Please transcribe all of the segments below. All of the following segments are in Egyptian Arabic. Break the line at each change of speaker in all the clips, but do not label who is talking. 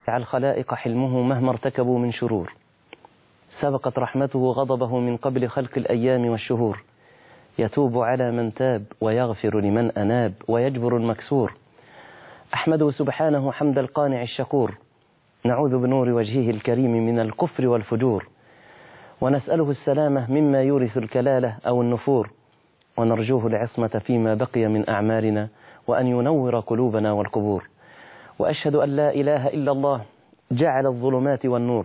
على الخلائق حلمه مهما ارتكبوا من شرور سبقت رحمته غضبه من قبل خلق الأيام والشهور يتوب على من تاب ويغفر لمن أناب ويجبر المكسور أحمده سبحانه حمد القانع الشكور نعوذ بنور وجهه الكريم من الكفر والفجور ونسأله السلامة مما يورث الكلالة أو النفور ونرجوه العصمة فيما بقي من أعمالنا وأن ينور قلوبنا والقبور وأشهد أن لا إله إلا الله جعل الظلمات والنور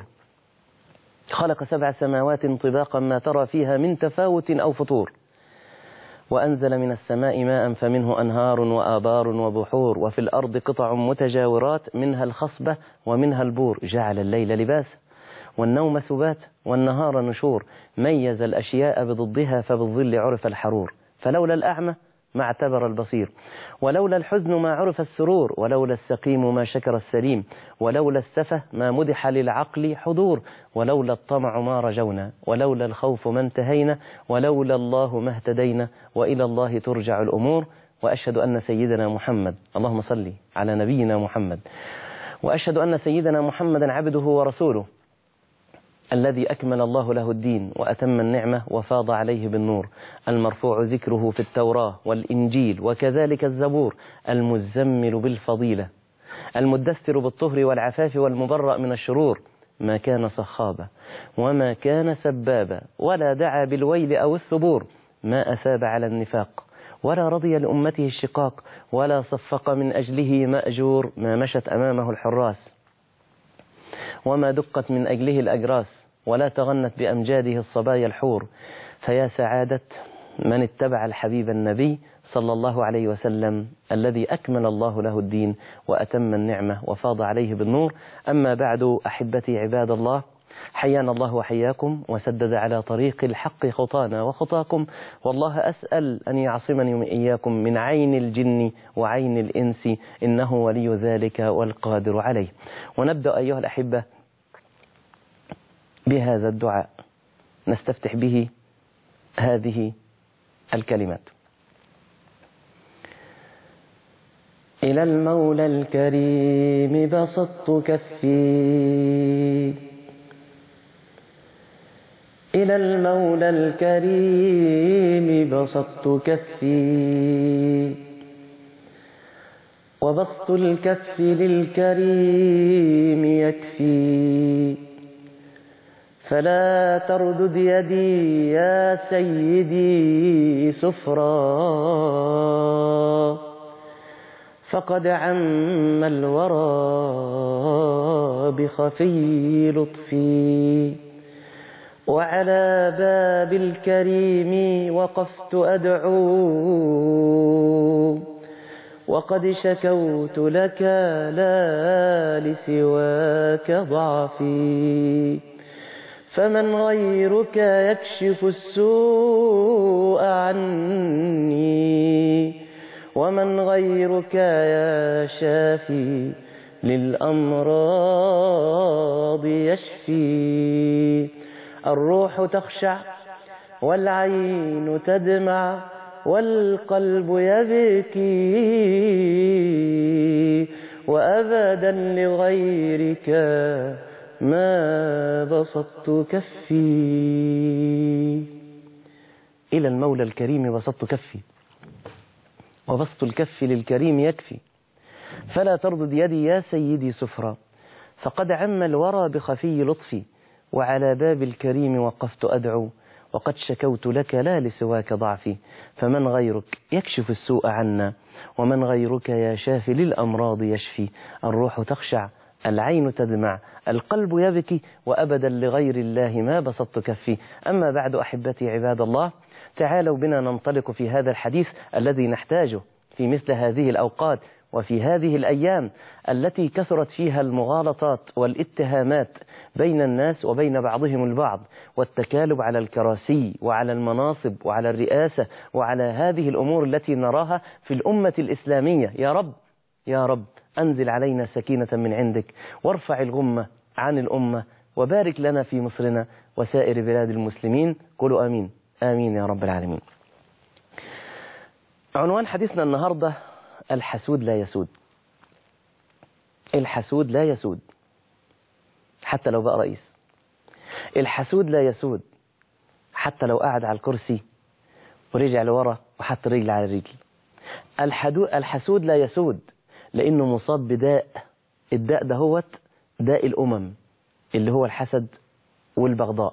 خلق سبع سماوات طباقا ما ترى فيها من تفاوت أو فطور وأنزل من السماء ماء فمنه أنهار وآبار وبحور وفي الأرض قطع متجاورات منها الخصبة ومنها البور جعل الليل لباسا والنوم ثبات والنهار نشور ميز الأشياء بضدها فبالظل عرف الحرور فلولا الأعمى ما اعتبر البصير ولولا الحزن ما عرف السرور ولولا السقيم ما شكر السليم ولولا السفه ما مدح للعقل حضور ولولا الطمع ما رجونا ولولا الخوف ما انتهينا ولولا الله ما اهتدينا وإلى الله ترجع الأمور وأشهد أن سيدنا محمد اللهم صل على نبينا محمد وأشهد أن سيدنا محمدا عبده ورسوله الذي أكمل الله له الدين وأتم النعمة وفاض عليه بالنور المرفوع ذكره في التوراة والإنجيل وكذلك الزبور المزمل بالفضيلة المدثر بالطهر والعفاف والمبرأ من الشرور ما كان صخابا وما كان سبابا ولا دعا بالويل أو الثبور ما أثاب على النفاق ولا رضي لأمته الشقاق ولا صفق من أجله مأجور ما مشت أمامه الحراس وما دقت من أجله الأجراس ولا تغنت بأمجاده الصبايا الحور فيا سعادة من اتبع الحبيب النبي صلى الله عليه وسلم الذي أكمل الله له الدين وأتم النعمة وفاض عليه بالنور أما بعد أحبتي عباد الله حيانا الله وحياكم وسدد على طريق الحق خطانا وخطاكم والله أسأل أن يعصمني وإياكم من عين الجن وعين الإنس إنه ولي ذلك والقادر عليه ونبدأ أيها الأحبة بهذا الدعاء نستفتح به هذه الكلمات إلى المولى الكريم بسطت كفي إلى المولى الكريم بسطت كفي وبسط الكف للكريم يكفي فلا تردد يدي يا سيدي سفرا فقد عم الورى بخفي لطفي وعلى باب الكريم وقفت أدعو وقد شكوت لك لا لسواك ضعفي فمن غيرك يكشف السوء عني ومن غيرك يا شافي للأمراض يشفي الروح تخشع والعين تدمع والقلب يبكي وأبدا لغيرك ما بسطت كفي إلى المولى الكريم بسطت كفي وبسط الكف للكريم يكفي فلا تردد يدي يا سيدي سفرا فقد عم الورى بخفي لطفي وعلى باب الكريم وقفت أدعو وقد شكوت لك لا لسواك ضعفي فمن غيرك يكشف السوء عنا ومن غيرك يا شافي للأمراض يشفي الروح تخشع العين تدمع القلب يبكي وأبدا لغير الله ما بسطت كفي أما بعد أحبتي عباد الله تعالوا بنا ننطلق في هذا الحديث الذي نحتاجه في مثل هذه الأوقات وفي هذه الأيام التي كثرت فيها المغالطات والاتهامات بين الناس وبين بعضهم البعض والتكالب على الكراسي وعلى المناصب وعلى الرئاسة وعلى هذه الأمور التي نراها في الأمة الإسلامية يا رب يا رب أنزل علينا سكينة من عندك وارفع الغمة عن الأمة وبارك لنا في مصرنا وسائر بلاد المسلمين قولوا آمين آمين يا رب العالمين عنوان حديثنا النهاردة الحسود لا يسود الحسود لا يسود حتى لو بقى رئيس الحسود لا يسود حتى لو قعد على الكرسي ورجع لورا وحط رجل على رجل الحدو الحسود لا يسود لأنه مصاب بداء الداء ده هو داء الأمم اللي هو الحسد والبغضاء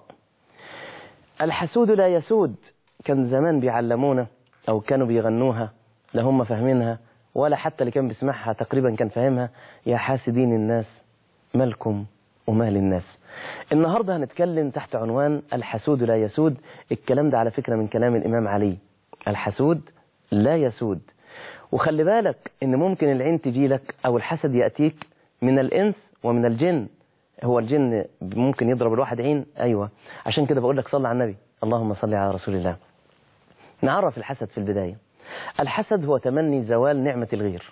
الحسود لا يسود كان زمان بيعلمونا أو كانوا بيغنوها لا هم فاهمينها ولا حتى اللي كان بيسمعها تقريبا كان فاهمها يا حاسدين الناس مالكم ومال الناس النهاردة هنتكلم تحت عنوان الحسود لا يسود الكلام ده على فكرة من كلام الإمام علي الحسود لا يسود وخلي بالك ان ممكن العين تجي لك او الحسد يأتيك من الانس ومن الجن هو الجن ممكن يضرب الواحد عين ايوه عشان كده بقول لك صلى على النبي اللهم صل على رسول الله نعرف الحسد في البداية الحسد هو تمني زوال نعمة الغير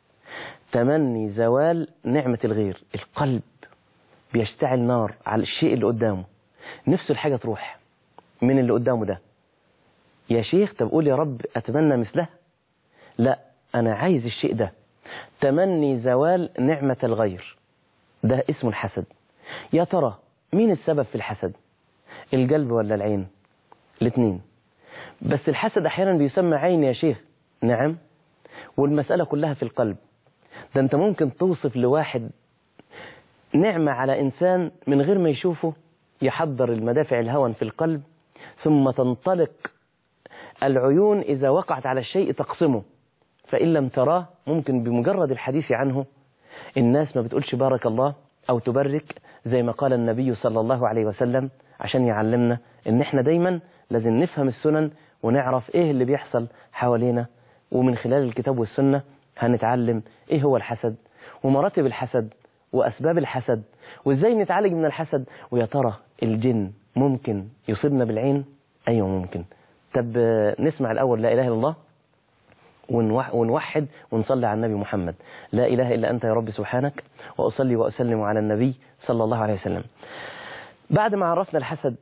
تمني زوال نعمة الغير القلب بيشتعل نار على الشيء اللي قدامه نفسه الحاجة تروح من اللي قدامه ده يا شيخ طب قول يا رب أتمنى مثله لا أنا عايز الشيء ده تمني زوال نعمة الغير ده اسمه الحسد يا ترى مين السبب في الحسد القلب ولا العين الاثنين بس الحسد أحيانا بيسمى عين يا شيخ نعم والمسألة كلها في القلب ده أنت ممكن توصف لواحد نعمة على إنسان من غير ما يشوفه يحضر المدافع الهون في القلب ثم تنطلق العيون إذا وقعت على الشيء تقسمه فإن لم تراه ممكن بمجرد الحديث عنه الناس ما بتقولش بارك الله أو تبرك زي ما قال النبي صلى الله عليه وسلم عشان يعلمنا إن إحنا دايما لازم نفهم السنن ونعرف إيه اللي بيحصل حوالينا ومن خلال الكتاب والسنة هنتعلم إيه هو الحسد ومراتب الحسد وأسباب الحسد وإزاي نتعالج من الحسد ويا ترى الجن ممكن يصيبنا بالعين أيوة ممكن طب نسمع الأول لا إله إلا الله ونوحد ونصلي على النبي محمد لا إله إلا أنت يا رب سبحانك وأصلي وأسلم على النبي صلى الله عليه وسلم بعد ما عرفنا الحسد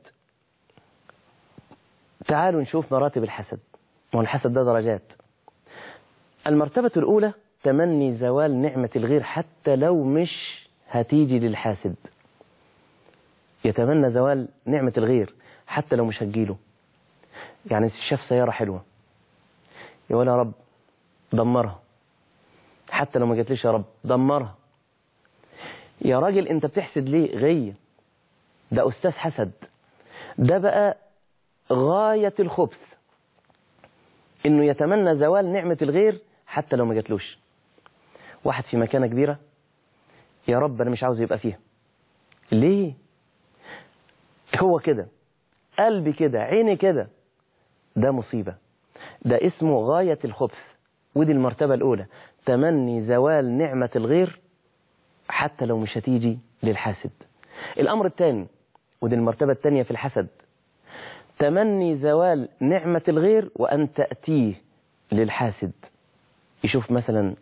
تعالوا نشوف مراتب الحسد والحسد ده درجات المرتبة الأولى تمني زوال نعمة الغير حتى لو مش هتيجي للحاسد يتمنى زوال نعمة الغير حتى لو مش هتجيله يعني شاف سيارة حلوة يقول يا رب دمرها حتى لو ما جاتليش يا رب دمرها يا راجل انت بتحسد ليه غية ده أستاذ حسد ده بقى غاية الخبث انه يتمنى زوال نعمة الغير حتى لو ما جاتلوش واحد في مكانة كبيرة يا رب أنا مش عاوز يبقى فيها ليه هو كده قلبي كده عيني كده ده مصيبة ده اسمه غاية الخبث ودي المرتبة الأولى تمني زوال نعمة الغير حتى لو مش هتيجي للحاسد الأمر الثاني ودي المرتبة الثانية في الحسد تمني زوال نعمة الغير وأن تأتيه للحاسد يشوف مثلا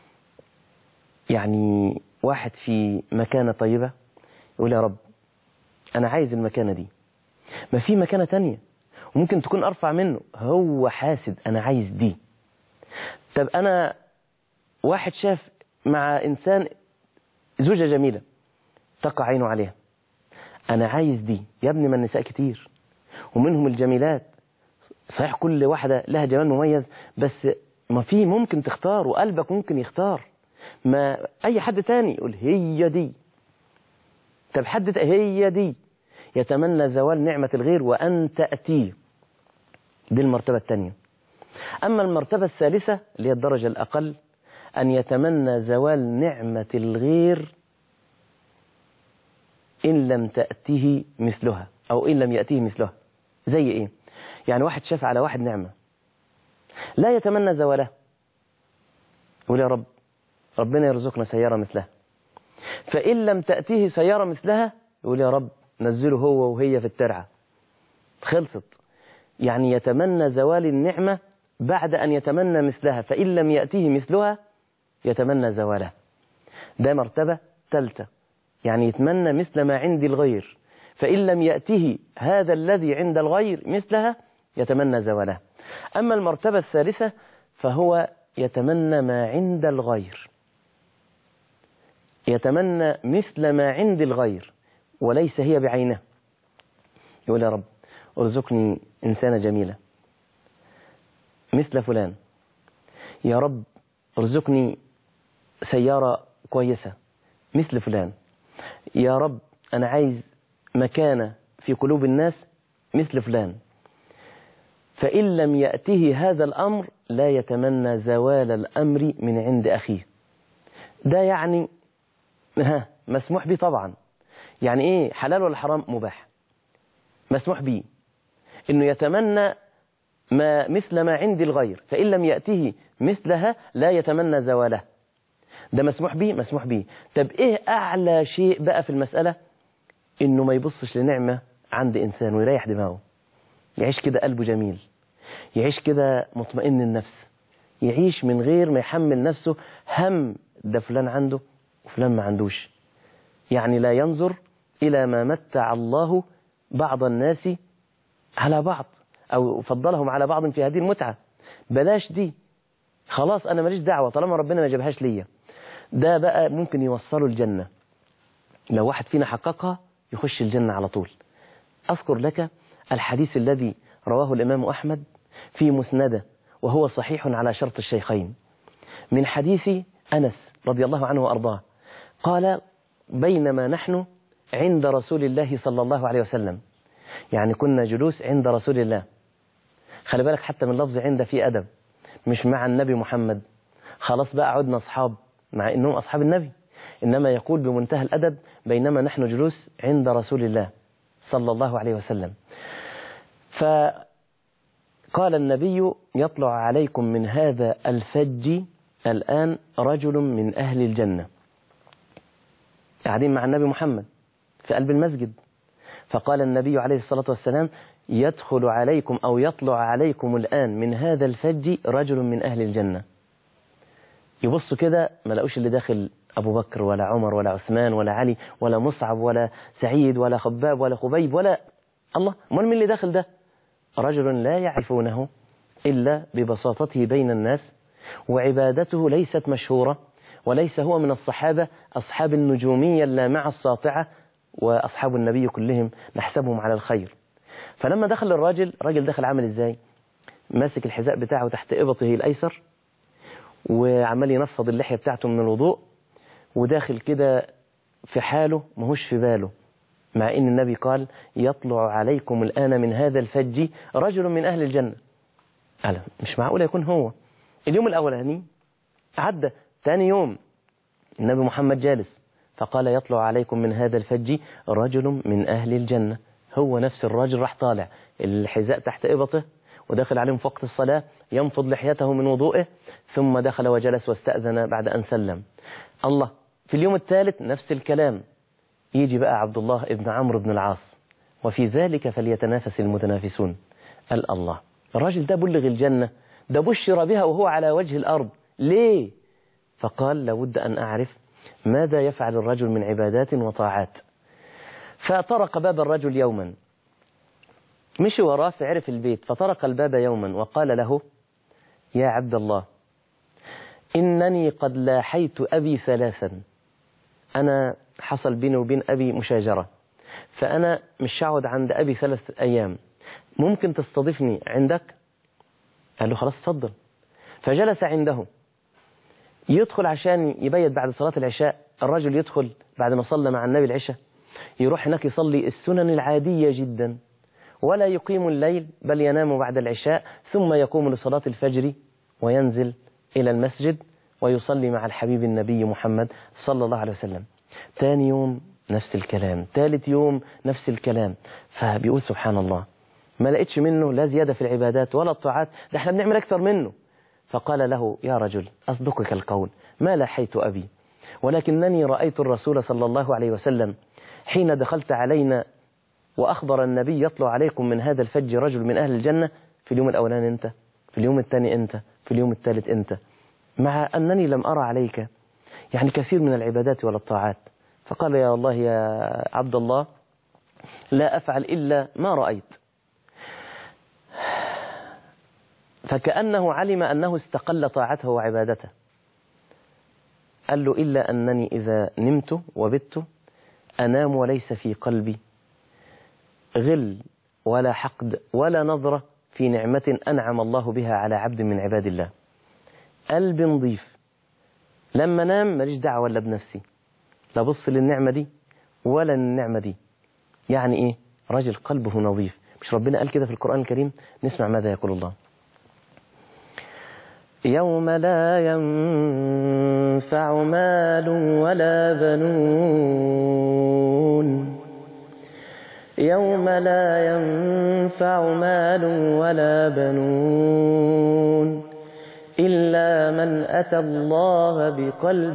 يعني واحد في مكانة طيبة يقول يا رب أنا عايز المكانة دي ما في مكانة تانية وممكن تكون أرفع منه هو حاسد أنا عايز دي طب أنا واحد شاف مع إنسان زوجة جميلة تقع عينه عليها أنا عايز دي يا ابني ما النساء كتير ومنهم الجميلات صحيح كل واحدة لها جمال مميز بس ما في ممكن تختار وقلبك ممكن يختار ما أي حد تاني يقول هي دي طب حد هي دي يتمنى زوال نعمة الغير وأن تأتيه دي المرتبة الثانية أما المرتبة الثالثة اللي هي الدرجة الأقل أن يتمنى زوال نعمة الغير إن لم تأتيه مثلها أو إن لم يأتيه مثلها زي إيه يعني واحد شاف على واحد نعمة لا يتمنى زوالها يقول يا رب ربنا يرزقنا سيارة مثلها فإن لم تأتيه سيارة مثلها يقول يا رب نزله هو وهي في الترعة خلصت يعني يتمنى زوال النعمة بعد أن يتمنى مثلها فإن لم يأتيه مثلها يتمنى زوالها ده مرتبة ثالثة يعني يتمنى مثل ما عند الغير فإن لم يأته هذا الذي عند الغير مثلها يتمنى زوالها أما المرتبة الثالثة فهو يتمنى ما عند الغير يتمنى مثل ما عند الغير وليس هي بعينه يقول يا رب ارزقني إنسانة جميلة مثل فلان يا رب ارزقني سيارة كويسة مثل فلان يا رب أنا عايز مكانة في قلوب الناس مثل فلان فإن لم يأته هذا الأمر لا يتمنى زوال الأمر من عند أخيه ده يعني ها مسموح به طبعا يعني إيه حلال ولا حرام مباح مسموح به إنه يتمنى ما مثل ما عند الغير فإن لم يأته مثلها لا يتمنى زواله ده مسموح به مسموح به طب إيه أعلى شيء بقى في المسألة إنه ما يبصش لنعمة عند إنسان ويريح دماغه يعيش كده قلبه جميل يعيش كده مطمئن النفس يعيش من غير ما يحمل نفسه هم ده فلان عنده وفلان ما عندوش يعني لا ينظر إلى ما متع الله بعض الناس على بعض أو فضلهم على بعض في هذه المتعة بلاش دي خلاص أنا ماليش دعوة طالما ربنا ما جابهاش ليا ده بقى ممكن يوصله الجنة لو واحد فينا حققها يخش الجنة على طول أذكر لك الحديث الذي رواه الإمام أحمد في مسنده وهو صحيح على شرط الشيخين من حديث أنس رضي الله عنه وأرضاه قال بينما نحن عند رسول الله صلى الله عليه وسلم يعني كنا جلوس عند رسول الله خلي بالك حتى من لفظ عند في أدب مش مع النبي محمد خلاص بقى عدنا أصحاب مع أنهم أصحاب النبي إنما يقول بمنتهى الأدب بينما نحن جلوس عند رسول الله صلى الله عليه وسلم فقال النبي يطلع عليكم من هذا الفج الآن رجل من أهل الجنة قاعدين مع النبي محمد في قلب المسجد فقال النبي عليه الصلاة والسلام يدخل عليكم أو يطلع عليكم الآن من هذا الفج رجل من أهل الجنة يبصوا كده ما لقوش اللي داخل أبو بكر ولا عمر ولا عثمان ولا علي ولا مصعب ولا سعيد ولا خباب ولا خبيب ولا الله امال مين اللي داخل ده رجل لا يعرفونه إلا ببساطته بين الناس وعبادته ليست مشهورة وليس هو من الصحابة أصحاب النجومية اللامعة الساطعة وأصحاب النبي كلهم نحسبهم على الخير فلما دخل الراجل الراجل دخل عمل إزاي ماسك الحذاء بتاعه تحت إبطه الأيسر وعمال ينفض اللحية بتاعته من الوضوء وداخل كده في حاله مهوش في باله مع ان النبي قال يطلع عليكم الآن من هذا الفج رجل من أهل الجنة قال مش معقول يكون هو اليوم الأولاني عدى ثاني يوم النبي محمد جالس فقال يطلع عليكم من هذا الفج رجل من أهل الجنة هو نفس الراجل راح طالع الحذاء تحت إبطه ودخل عليهم في وقت الصلاة ينفض لحيته من وضوئه ثم دخل وجلس واستأذن بعد أن سلم الله في اليوم الثالث نفس الكلام يجي بقى عبد الله ابن عمرو بن العاص وفي ذلك فليتنافس المتنافسون قال الله الراجل ده بلغ الجنة ده بشر بها وهو على وجه الأرض ليه فقال لابد أن أعرف ماذا يفعل الرجل من عبادات وطاعات فطرق باب الرجل يوما مشي وراه فعرف البيت فطرق الباب يوما وقال له يا عبد الله إنني قد لاحيت أبي ثلاثا أنا حصل بيني وبين أبي مشاجرة فأنا مش هقعد عند أبي ثلاث أيام ممكن تستضيفني عندك قال له خلاص صدر فجلس عنده يدخل عشان يبيت بعد صلاة العشاء الرجل يدخل بعد ما صلى مع النبي العشاء يروح هناك يصلي السنن العادية جدا ولا يقيم الليل بل ينام بعد العشاء ثم يقوم لصلاة الفجر وينزل إلى المسجد ويصلي مع الحبيب النبي محمد صلى الله عليه وسلم ثاني يوم نفس الكلام ثالث يوم نفس الكلام فبيقول سبحان الله ما لقيتش منه لا زيادة في العبادات ولا الطاعات ده احنا بنعمل أكثر منه فقال له يا رجل أصدقك القول ما لاحيت أبي ولكنني رأيت الرسول صلى الله عليه وسلم حين دخلت علينا وأخبر النبي يطلع عليكم من هذا الفج رجل من أهل الجنة في اليوم الأولاني أنت في اليوم الثاني أنت في اليوم الثالث أنت مع أنني لم أرى عليك يعني كثير من العبادات والطاعات فقال يا الله يا عبد الله لا أفعل إلا ما رأيت فكأنه علم أنه استقل طاعته وعبادته قال له إلا أنني إذا نمت وبت أنام وليس في قلبي غل ولا حقد ولا نظرة في نعمة أنعم الله بها على عبد من عباد الله قلب نظيف لما نام ماليش دعوة ولا بنفسي لا بص للنعمة دي ولا للنعمة دي يعني إيه راجل قلبه نظيف مش ربنا قال كده في القرآن الكريم نسمع ماذا يقول الله يوم لا ينفع مال ولا بنون يوم لا ينفع مال ولا بنون إلا من أتى الله بقلب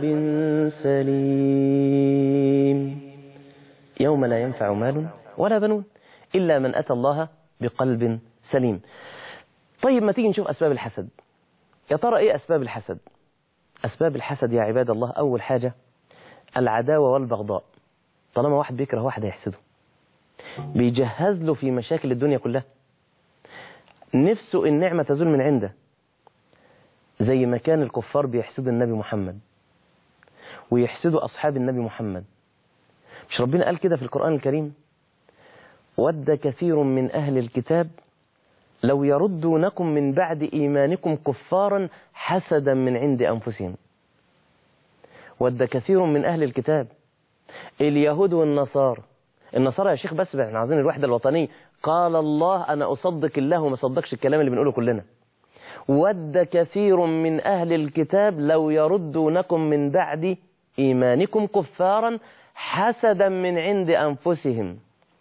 سليم يوم لا ينفع مال ولا بنون إلا من أتى الله بقلب سليم طيب ما تيجي نشوف أسباب الحسد يا ترى إيه أسباب الحسد أسباب الحسد يا عباد الله أول حاجة العداوة والبغضاء طالما واحد بيكره واحد هيحسده بيجهز له في مشاكل الدنيا كلها نفسه النعمة تزول من عنده زي ما كان الكفار بيحسدوا النبي محمد ويحسدوا أصحاب النبي محمد مش ربنا قال كده في القرآن الكريم ود كثير من أهل الكتاب لو يردونكم من بعد إيمانكم كفارا حسدا من عند أنفسهم ود كثير من أهل الكتاب اليهود والنصارى النصارى يا شيخ بس احنا عايزين الوحدة الوطنية قال الله أنا أصدق الله وما صدقش الكلام اللي بنقوله كلنا ود كثير من أهل الكتاب لو يردونكم من بعد إيمانكم كفارا حسدا من عند أنفسهم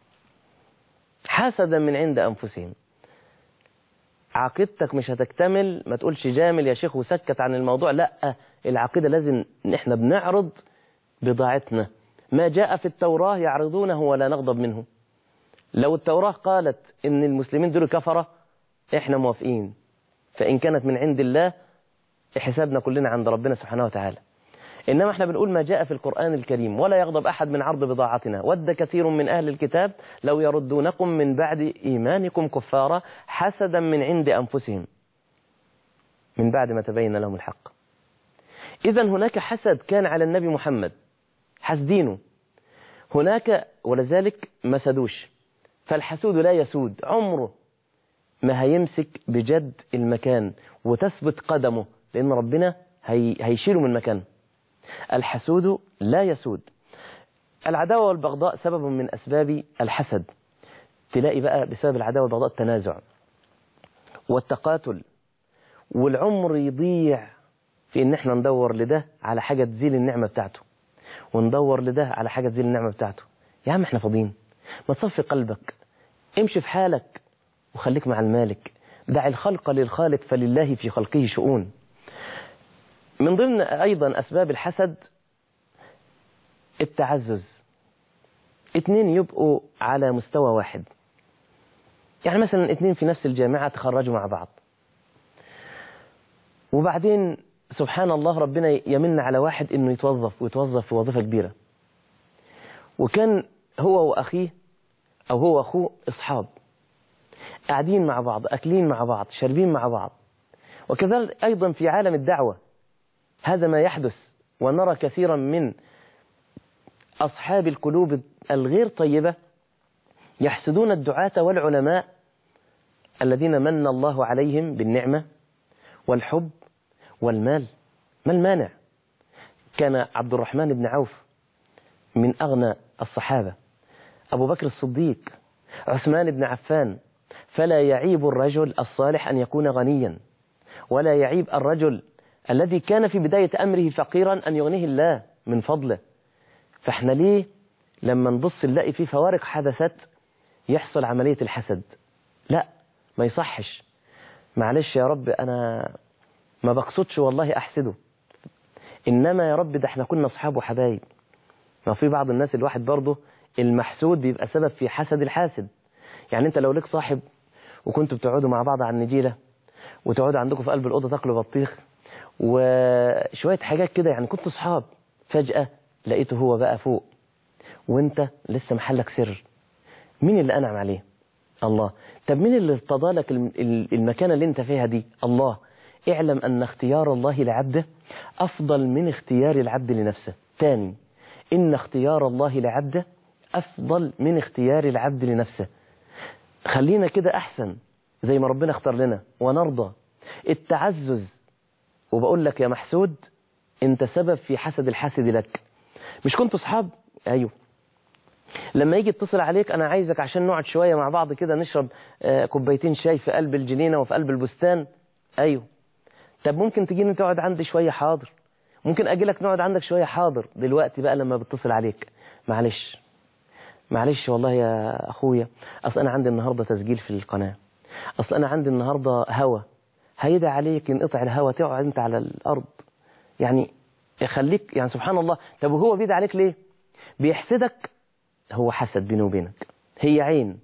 حسدا من عند أنفسهم عقيدتك مش هتكتمل ما تقولش جامل يا شيخ وسكت عن الموضوع لا العقيدة لازم احنا بنعرض بضاعتنا ما جاء في التوراة يعرضونه ولا نغضب منه لو التوراة قالت ان المسلمين دول كفرة احنا موافقين فإن كانت من عند الله حسابنا كلنا عند ربنا سبحانه وتعالى إنما احنا بنقول ما جاء في القرآن الكريم ولا يغضب أحد من عرض بضاعتنا ود كثير من أهل الكتاب لو يردونكم من بعد إيمانكم كفارا حسدا من عند أنفسهم من بعد ما تبين لهم الحق إذا هناك حسد كان على النبي محمد حسدينه هناك ولذلك ما سدوش فالحسود لا يسود عمره ما هيمسك بجد المكان وتثبت قدمه لأن ربنا هي هيشيله من مكانه الحسود لا يسود العداوة والبغضاء سبب من أسباب الحسد تلاقي بقى بسبب العداوة والبغضاء التنازع والتقاتل والعمر يضيع في ان احنا ندور لده على حاجة تزيل النعمة بتاعته وندور لده على حاجة تزيل النعمة بتاعته يا عم احنا فاضيين ما تصفي قلبك امشي في حالك وخليك مع المالك دع الخلق للخالق فلله في خلقه شؤون من ضمن أيضا أسباب الحسد التعزز اتنين يبقوا على مستوى واحد يعني مثلا اتنين في نفس الجامعة تخرجوا مع بعض وبعدين سبحان الله ربنا يمن على واحد انه يتوظف ويتوظف في وظيفة كبيرة وكان هو واخيه او هو واخوه اصحاب قاعدين مع بعض اكلين مع بعض شاربين مع بعض وكذلك ايضا في عالم الدعوة هذا ما يحدث ونرى كثيرا من أصحاب القلوب الغير طيبة يحسدون الدعاة والعلماء الذين من الله عليهم بالنعمة والحب والمال ما المانع كان عبد الرحمن بن عوف من أغنى الصحابة أبو بكر الصديق عثمان بن عفان فلا يعيب الرجل الصالح أن يكون غنيا ولا يعيب الرجل الذي كان في بداية أمره فقيرا أن يغنيه الله من فضله فاحنا ليه لما نبص نلاقي في فوارق حدثت يحصل عملية الحسد لا ما يصحش معلش يا رب أنا ما بقصدش والله أحسده إنما يا رب ده احنا كنا أصحاب وحبايب ما في بعض الناس الواحد برضه المحسود بيبقى سبب في حسد الحاسد يعني انت لو لك صاحب وكنتوا بتقعدوا مع بعض على النجيلة وتقعدوا عندكم في قلب الأوضة تاكلوا بطيخ وشوية حاجات كده يعني كنتوا صحاب فجأة لقيته هو بقى فوق وانت لسه محلك سر مين اللي أنعم عليه الله طب مين اللي ارتضى لك المكانة اللي انت فيها دي الله اعلم أن اختيار الله لعبده أفضل من اختيار العبد لنفسه تاني إن اختيار الله لعبده أفضل من اختيار العبد لنفسه خلينا كده أحسن زي ما ربنا اختار لنا ونرضى التعزز وبقول لك يا محسود انت سبب في حسد الحاسد لك مش كنتوا اصحاب ايوه لما يجي يتصل عليك انا عايزك عشان نقعد شويه مع بعض كده نشرب آه، كوبايتين شاي في قلب الجنينه وفي قلب البستان ايوه طب ممكن تجيني تقعد عندي شويه حاضر ممكن اجي لك نقعد عندك شويه حاضر دلوقتي بقى لما بتصل عليك معلش معلش والله يا اخويا اصل انا عندي النهارده تسجيل في القناه اصل انا عندي النهارده هوا هيدعي عليك ينقطع الهوا تقعد انت على الارض يعني يخليك يعني سبحان الله طب وهو بيدعي عليك ليه بيحسدك هو حسد بينه وبينك هي عين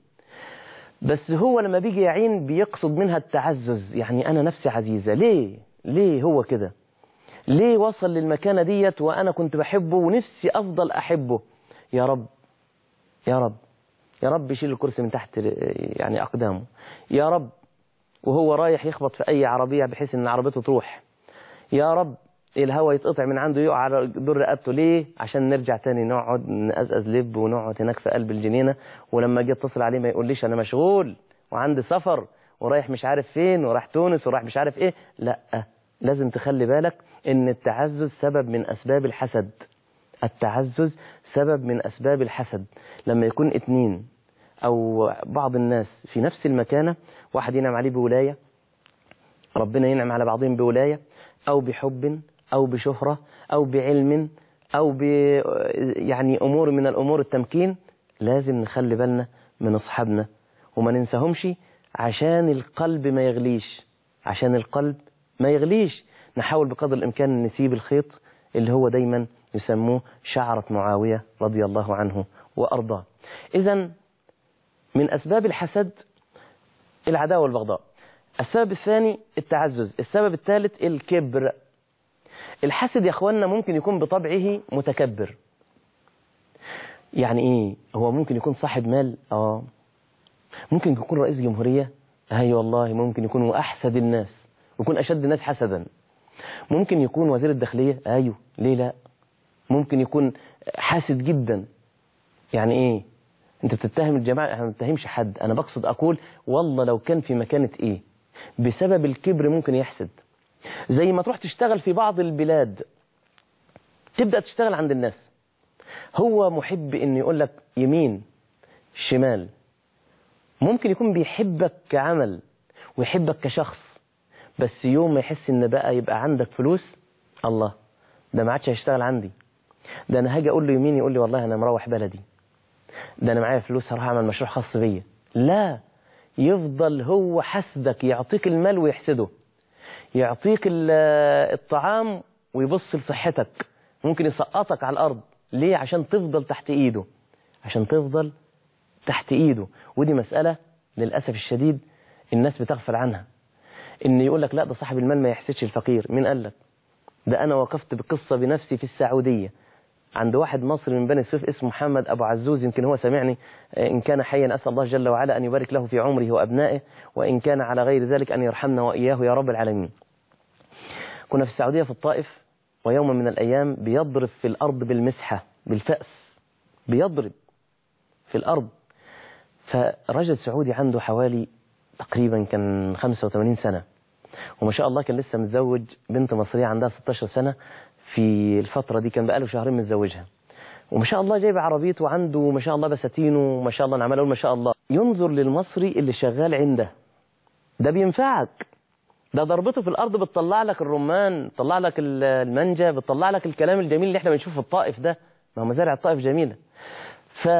بس هو لما بيجي يعين بيقصد منها التعزز يعني انا نفسي عزيزه ليه ليه هو كده ليه وصل للمكانه ديت وانا كنت بحبه ونفسي افضل احبه يا رب يا رب يا رب يشيل الكرسي من تحت يعني اقدامه يا رب وهو رايح يخبط في اي عربيه بحيث ان عربيته تروح يا رب الهواء يتقطع من عنده يقع على دور رقبته ليه عشان نرجع تاني نقعد نقزقز لب ونقعد هناك في قلب الجنينه ولما اجي اتصل عليه ما يقوليش انا مشغول وعندي سفر ورايح مش عارف فين ورايح تونس ورايح مش عارف ايه لا لازم تخلي بالك ان التعزز سبب من اسباب الحسد التعزز سبب من اسباب الحسد لما يكون اتنين او بعض الناس في نفس المكانه واحد ينعم عليه بولايه ربنا ينعم على بعضهم بولايه او بحب او بشهره او بعلم او ب يعني امور من الامور التمكين لازم نخلي بالنا من اصحابنا وما ننساهمش عشان القلب ما يغليش عشان القلب ما يغليش نحاول بقدر الامكان نسيب الخيط اللي هو دايما يسموه شعرة معاوية رضي الله عنه وأرضاه إذا من أسباب الحسد العداوة والبغضاء السبب الثاني التعزز السبب الثالث الكبر الحسد يا اخوانا ممكن يكون بطبعه متكبر يعني ايه هو ممكن يكون صاحب مال اه ممكن يكون رئيس جمهورية اي والله ممكن يكون احسد الناس ويكون اشد الناس حسدا ممكن يكون وزير الداخلية ايوه ليه لا ممكن يكون حاسد جدا يعني ايه انت بتتهم الجماعة انا ما بتهمش حد انا بقصد اقول والله لو كان في مكانة ايه بسبب الكبر ممكن يحسد زي ما تروح تشتغل في بعض البلاد تبدأ تشتغل عند الناس هو محب ان يقول لك يمين شمال ممكن يكون بيحبك كعمل ويحبك كشخص بس يوم ما يحس ان بقى يبقى عندك فلوس الله ده ما عادش هيشتغل عندي ده انا هاجي اقول له يمين يقول لي والله انا مروح بلدي ده انا معايا فلوس هروح اعمل مشروع خاص بيا لا يفضل هو حسدك يعطيك المال ويحسده يعطيك الطعام ويبص لصحتك ممكن يسقطك على الارض ليه عشان تفضل تحت ايده عشان تفضل تحت ايده ودي مسألة للأسف الشديد الناس بتغفل عنها ان يقول لك لا ده صاحب المال ما يحسدش الفقير مين قال لك ده انا وقفت بقصة بنفسي في السعودية عند واحد مصري من بني سويف اسمه محمد أبو عزوز يمكن هو سمعني إن كان حيا أسأل الله جل وعلا أن يبارك له في عمره وأبنائه وإن كان على غير ذلك أن يرحمنا وإياه يا رب العالمين كنا في السعودية في الطائف ويوم من الأيام بيضرب في الأرض بالمسحة بالفأس بيضرب في الأرض فرجل سعودي عنده حوالي تقريبا كان 85 سنة وما شاء الله كان لسه متزوج بنت مصرية عندها 16 سنة في الفترة دي كان بقاله شهرين متزوجها وما شاء الله جايب عربيته وعنده ما شاء الله بساتينه ما شاء الله انا عمال اقول ما شاء الله ينظر للمصري اللي شغال عنده ده بينفعك ده ضربته في الارض بتطلع لك الرمان بتطلع لك المانجا بتطلع لك الكلام الجميل اللي احنا بنشوفه في الطائف ده ما هو مزارع الطائف جميله ف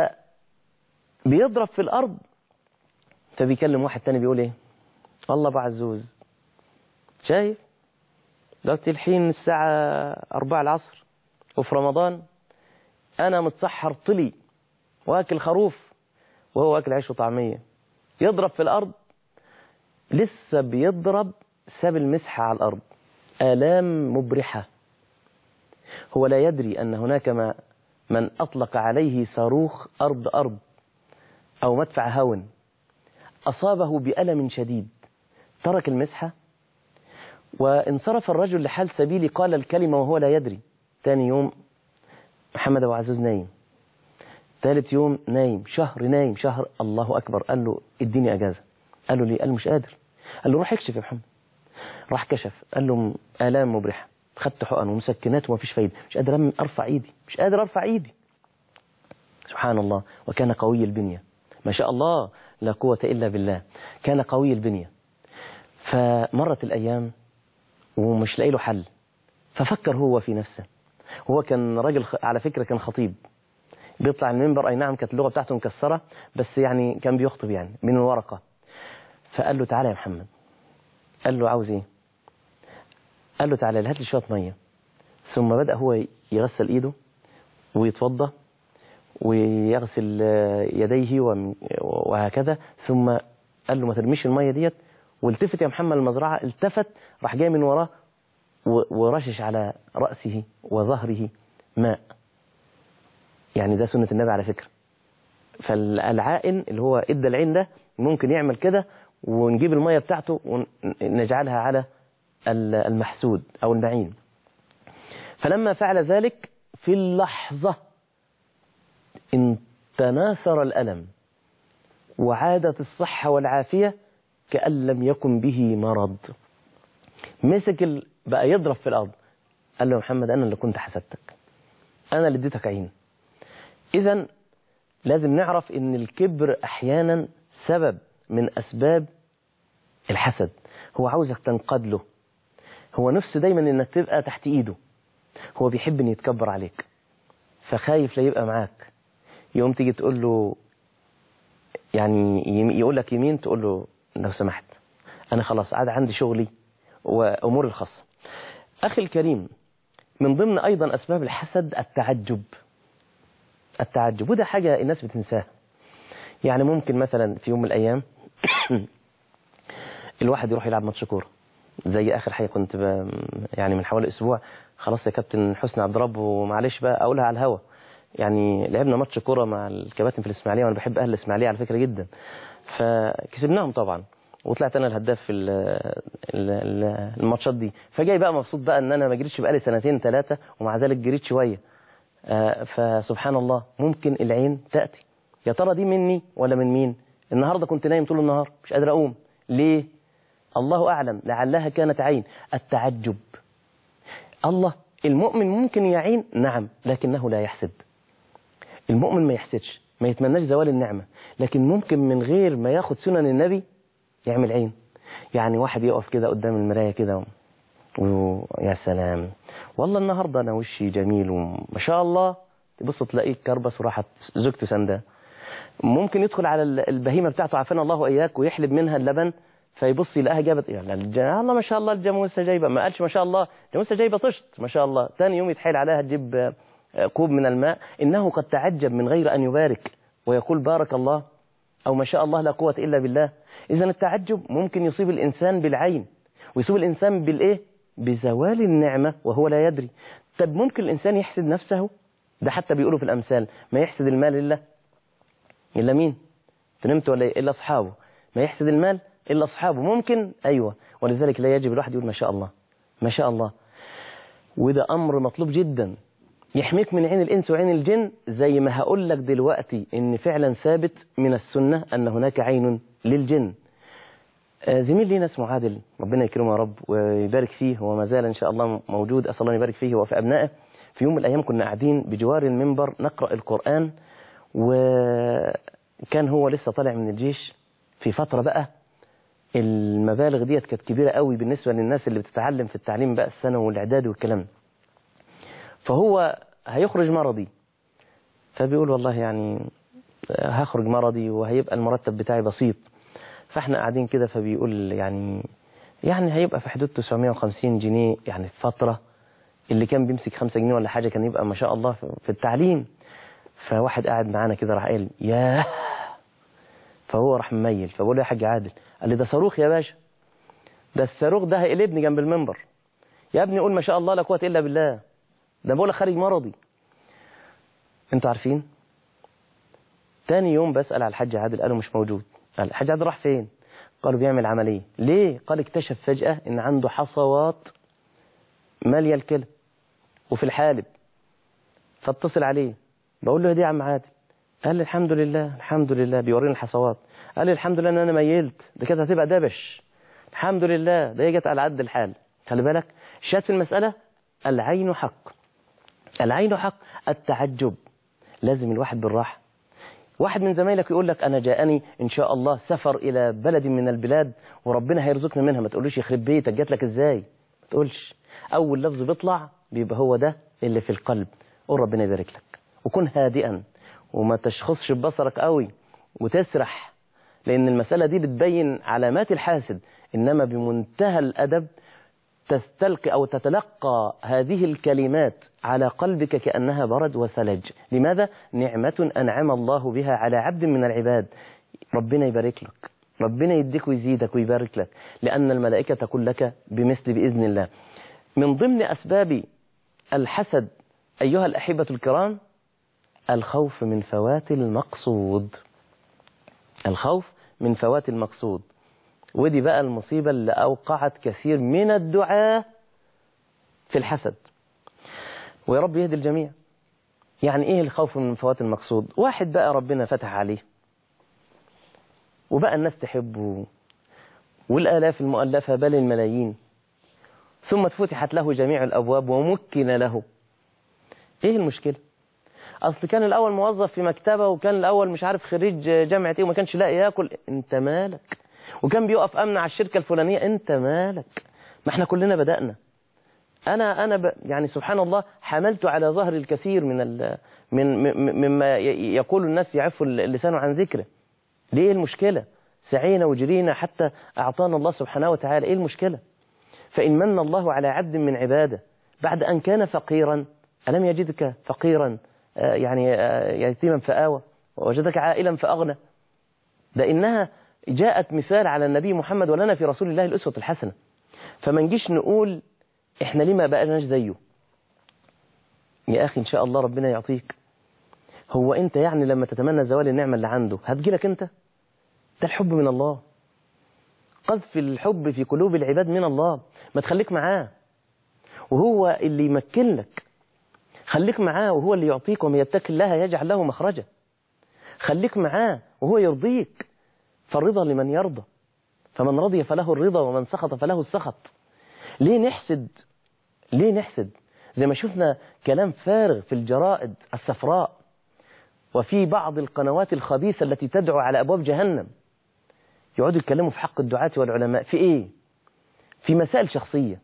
بيضرب في الارض فبيكلم واحد تاني بيقول ايه الله ابو عزوز شايف دلوقتي الحين الساعة أربعة العصر وفي رمضان أنا متسحر طلي واكل خروف وهو واكل عيش وطعمية يضرب في الأرض لسه بيضرب ساب المسحة على الأرض آلام مبرحة هو لا يدري أن هناك ما من أطلق عليه صاروخ أرض أرض أو مدفع هون أصابه بألم شديد ترك المسحة وانصرف الرجل لحال سبيلي قال الكلمة وهو لا يدري تاني يوم محمد أبو عزوز نايم ثالث يوم نايم شهر نايم شهر الله أكبر قال له اديني أجازة قال له ليه قال مش قادر قال له روح اكشف يا محمد راح كشف قال له آلام مبرحة خدت حقن ومسكنات ومفيش فايدة مش قادر أرفع إيدي مش قادر أرفع إيدي سبحان الله وكان قوي البنية ما شاء الله لا قوة إلا بالله كان قوي البنية فمرت الأيام ومش لاقي له حل ففكر هو في نفسه هو كان راجل على فكرة كان خطيب بيطلع المنبر أي نعم كانت اللغة بتاعته مكسرة بس يعني كان بيخطب يعني من الورقة فقال له تعالى يا محمد قال له عاوز ايه قال له تعالى هات لي شويه ميه ثم بدأ هو يغسل ايده ويتوضا ويغسل يديه وهكذا ثم قال له ما ترميش الميه ديت والتفت يا محمد المزرعه التفت راح جاي من وراه ورشش على رأسه وظهره ماء يعني ده سنة النبي على فكرة فالعائن اللي هو ادى العين ده ممكن يعمل كده ونجيب المية بتاعته ونجعلها على المحسود أو المعين فلما فعل ذلك في اللحظة ان تناثر الألم وعادت الصحة والعافية كأن لم يكن به مرض مسك بقى يضرب في الأرض قال له يا محمد أنا اللي كنت حسدتك أنا اللي اديتك عين إذا لازم نعرف إن الكبر أحيانا سبب من أسباب الحسد هو عاوزك تنقاد له هو نفسه دايما إنك تبقى تحت إيده هو بيحب إن يتكبر عليك فخايف لا يبقى معاك يوم تيجي تقول له يعني يقول لك يمين تقول له لو سمحت أنا خلاص عاد عندي شغلي وأموري الخاصة أخي الكريم من ضمن أيضا أسباب الحسد التعجب التعجب وده حاجة الناس بتنساها يعني ممكن مثلا في يوم من الأيام الواحد يروح يلعب ماتش كورة زي آخر حاجة كنت ب... يعني من حوالي أسبوع خلاص يا كابتن حسني عبد رب ومعلش بقى أقولها على الهوا يعني لعبنا ماتش كورة مع الكباتن في الإسماعيلية وأنا بحب أهل الإسماعيلية على فكرة جدا فكسبناهم طبعا وطلعت انا الهداف في الماتشات دي فجاي بقى مبسوط بقى ان انا ما جريتش بقالي سنتين ثلاثه ومع ذلك جريت شويه فسبحان الله ممكن العين تاتي يا ترى دي مني ولا من مين النهارده كنت نايم طول النهار مش قادر اقوم ليه الله اعلم لعلها كانت عين التعجب الله المؤمن ممكن يعين نعم لكنه لا يحسد المؤمن ما يحسدش ما يتمناش زوال النعمه لكن ممكن من غير ما ياخد سنن النبي يعمل عين يعني واحد يقف كده قدام المراية كده ويا سلام والله النهاردة أنا وشي جميل وما شاء الله تبص تلاقيه كربس وراحت زوجته سندة ممكن يدخل على البهيمة بتاعته عافانا الله وإياك ويحلب منها اللبن فيبص يلاقيها جابت يعني الله ما شاء الله الجاموسة جايبة ما قالش ما شاء الله الجاموسة جايبة طشت ما شاء الله ثاني يوم يتحايل عليها تجيب كوب من الماء إنه قد تعجب من غير أن يبارك ويقول بارك الله أو ما شاء الله لا قوة إلا بالله إذا التعجب ممكن يصيب الإنسان بالعين ويصيب الإنسان بالإيه؟ بزوال النعمة وهو لا يدري طب ممكن الإنسان يحسد نفسه ده حتى بيقولوا في الأمثال ما يحسد المال إلا إلا مين تنمت ولا إلا أصحابه ما يحسد المال إلا أصحابه ممكن أيوة ولذلك لا يجب الواحد يقول ما شاء الله ما شاء الله وده أمر مطلوب جدا يحميك من عين الإنس وعين الجن زي ما هقول لك دلوقتي إن فعلا ثابت من السنة أن هناك عين للجن زميل لينا اسمه عادل ربنا يكرمه يا رب ويبارك فيه وما زال إن شاء الله موجود أسأل الله يبارك فيه وفي أبنائه في يوم من الأيام كنا قاعدين بجوار المنبر نقرأ القرآن وكان هو لسه طالع من الجيش في فترة بقى المبالغ ديت كانت كبيرة قوي بالنسبة للناس اللي بتتعلم في التعليم بقى الثانوي والإعدادي والكلام فهو هيخرج مرضي فبيقول والله يعني هخرج مرضي وهيبقى المرتب بتاعي بسيط فاحنا قاعدين كده فبيقول يعني يعني هيبقى في حدود 950 جنيه يعني في فترة اللي كان بيمسك 5 جنيه ولا حاجة كان يبقى ما شاء الله في التعليم فواحد قاعد معانا كده راح قال ياه فهو راح مميل فبقول له يا حاج عادل قال لي ده صاروخ يا باشا ده الصاروخ ده هيقلبني جنب المنبر يا ابني قول ما شاء الله لا قوة إلا بالله ده بقول خارج مرضي انتوا عارفين تاني يوم بسأل على الحاج عادل قالوا مش موجود قال الحاج عادل راح فين قالوا بيعمل عملية ليه قال اكتشف فجأة ان عنده حصوات مالية الكلى وفي الحالب فاتصل عليه بقول له دي يا عم عادل قال لي الحمد لله الحمد لله بيوريني الحصوات قال لي الحمد لله ان انا ميلت ده كده هتبقى دبش الحمد لله ده هي جت على قد الحال خلي بالك شات في المسألة العين حق العين حق التعجب لازم الواحد بالراحة واحد من زمايلك يقول لك أنا جاءني إن شاء الله سفر إلى بلد من البلاد وربنا هيرزقنا منها ما تقولوش يخرب بيتك جات لك إزاي ما تقولش أول لفظ بيطلع بيبقى هو ده اللي في القلب قول ربنا يبارك لك وكن هادئا وما تشخصش ببصرك قوي وتسرح لأن المسألة دي بتبين علامات الحاسد إنما بمنتهى الأدب تستلقي أو تتلقى هذه الكلمات على قلبك كأنها برد وثلج لماذا؟ نعمة أنعم الله بها على عبد من العباد ربنا يبارك لك ربنا يديك ويزيدك ويبارك لك لأن الملائكة تقول لك بمثل بإذن الله من ضمن أسباب الحسد أيها الأحبة الكرام الخوف من فوات المقصود الخوف من فوات المقصود ودي بقى المصيبة اللي أوقعت كثير من الدعاة في الحسد ويا رب يهدي الجميع يعني إيه الخوف من فوات المقصود واحد بقى ربنا فتح عليه وبقى الناس تحبه والآلاف المؤلفة بل الملايين ثم فتحت له جميع الأبواب ومكن له إيه المشكلة أصل كان الأول موظف في مكتبة وكان الأول مش عارف خريج جامعة إيه وما كانش لاقي ياكل أنت مالك وكان بيقف أمن على الشركة الفلانية أنت مالك ما احنا كلنا بدأنا أنا أنا ب... يعني سبحان الله حملت على ظهر الكثير من ال... من مما يقول الناس يعفوا اللسان عن ذكره ليه المشكلة سعينا وجرينا حتى أعطانا الله سبحانه وتعالى إيه المشكلة فإن من الله على عبد من عباده بعد أن كان فقيرا ألم يجدك فقيرا يعني يتيما فآوى ووجدك عائلا فأغنى ده إنها جاءت مثال على النبي محمد ولنا في رسول الله الأسوة الحسنة فما نجيش نقول إحنا ليه ما بقناش زيه يا أخي إن شاء الله ربنا يعطيك هو أنت يعني لما تتمنى زوال النعمة اللي عنده هتجيلك أنت ده الحب من الله قذف الحب في قلوب العباد من الله ما تخليك معاه وهو اللي يمكن لك خليك معاه وهو اللي يعطيك ومن يتك الله يجعل له مخرجا خليك معاه وهو يرضيك فالرضا لمن يرضى فمن رضي فله الرضا ومن سخط فله السخط ليه نحسد ليه نحسد زي ما شفنا كلام فارغ في الجرائد السفراء وفي بعض القنوات الخبيثة التي تدعو على أبواب جهنم يقعدوا يتكلموا في حق الدعاة والعلماء في إيه في مسائل شخصية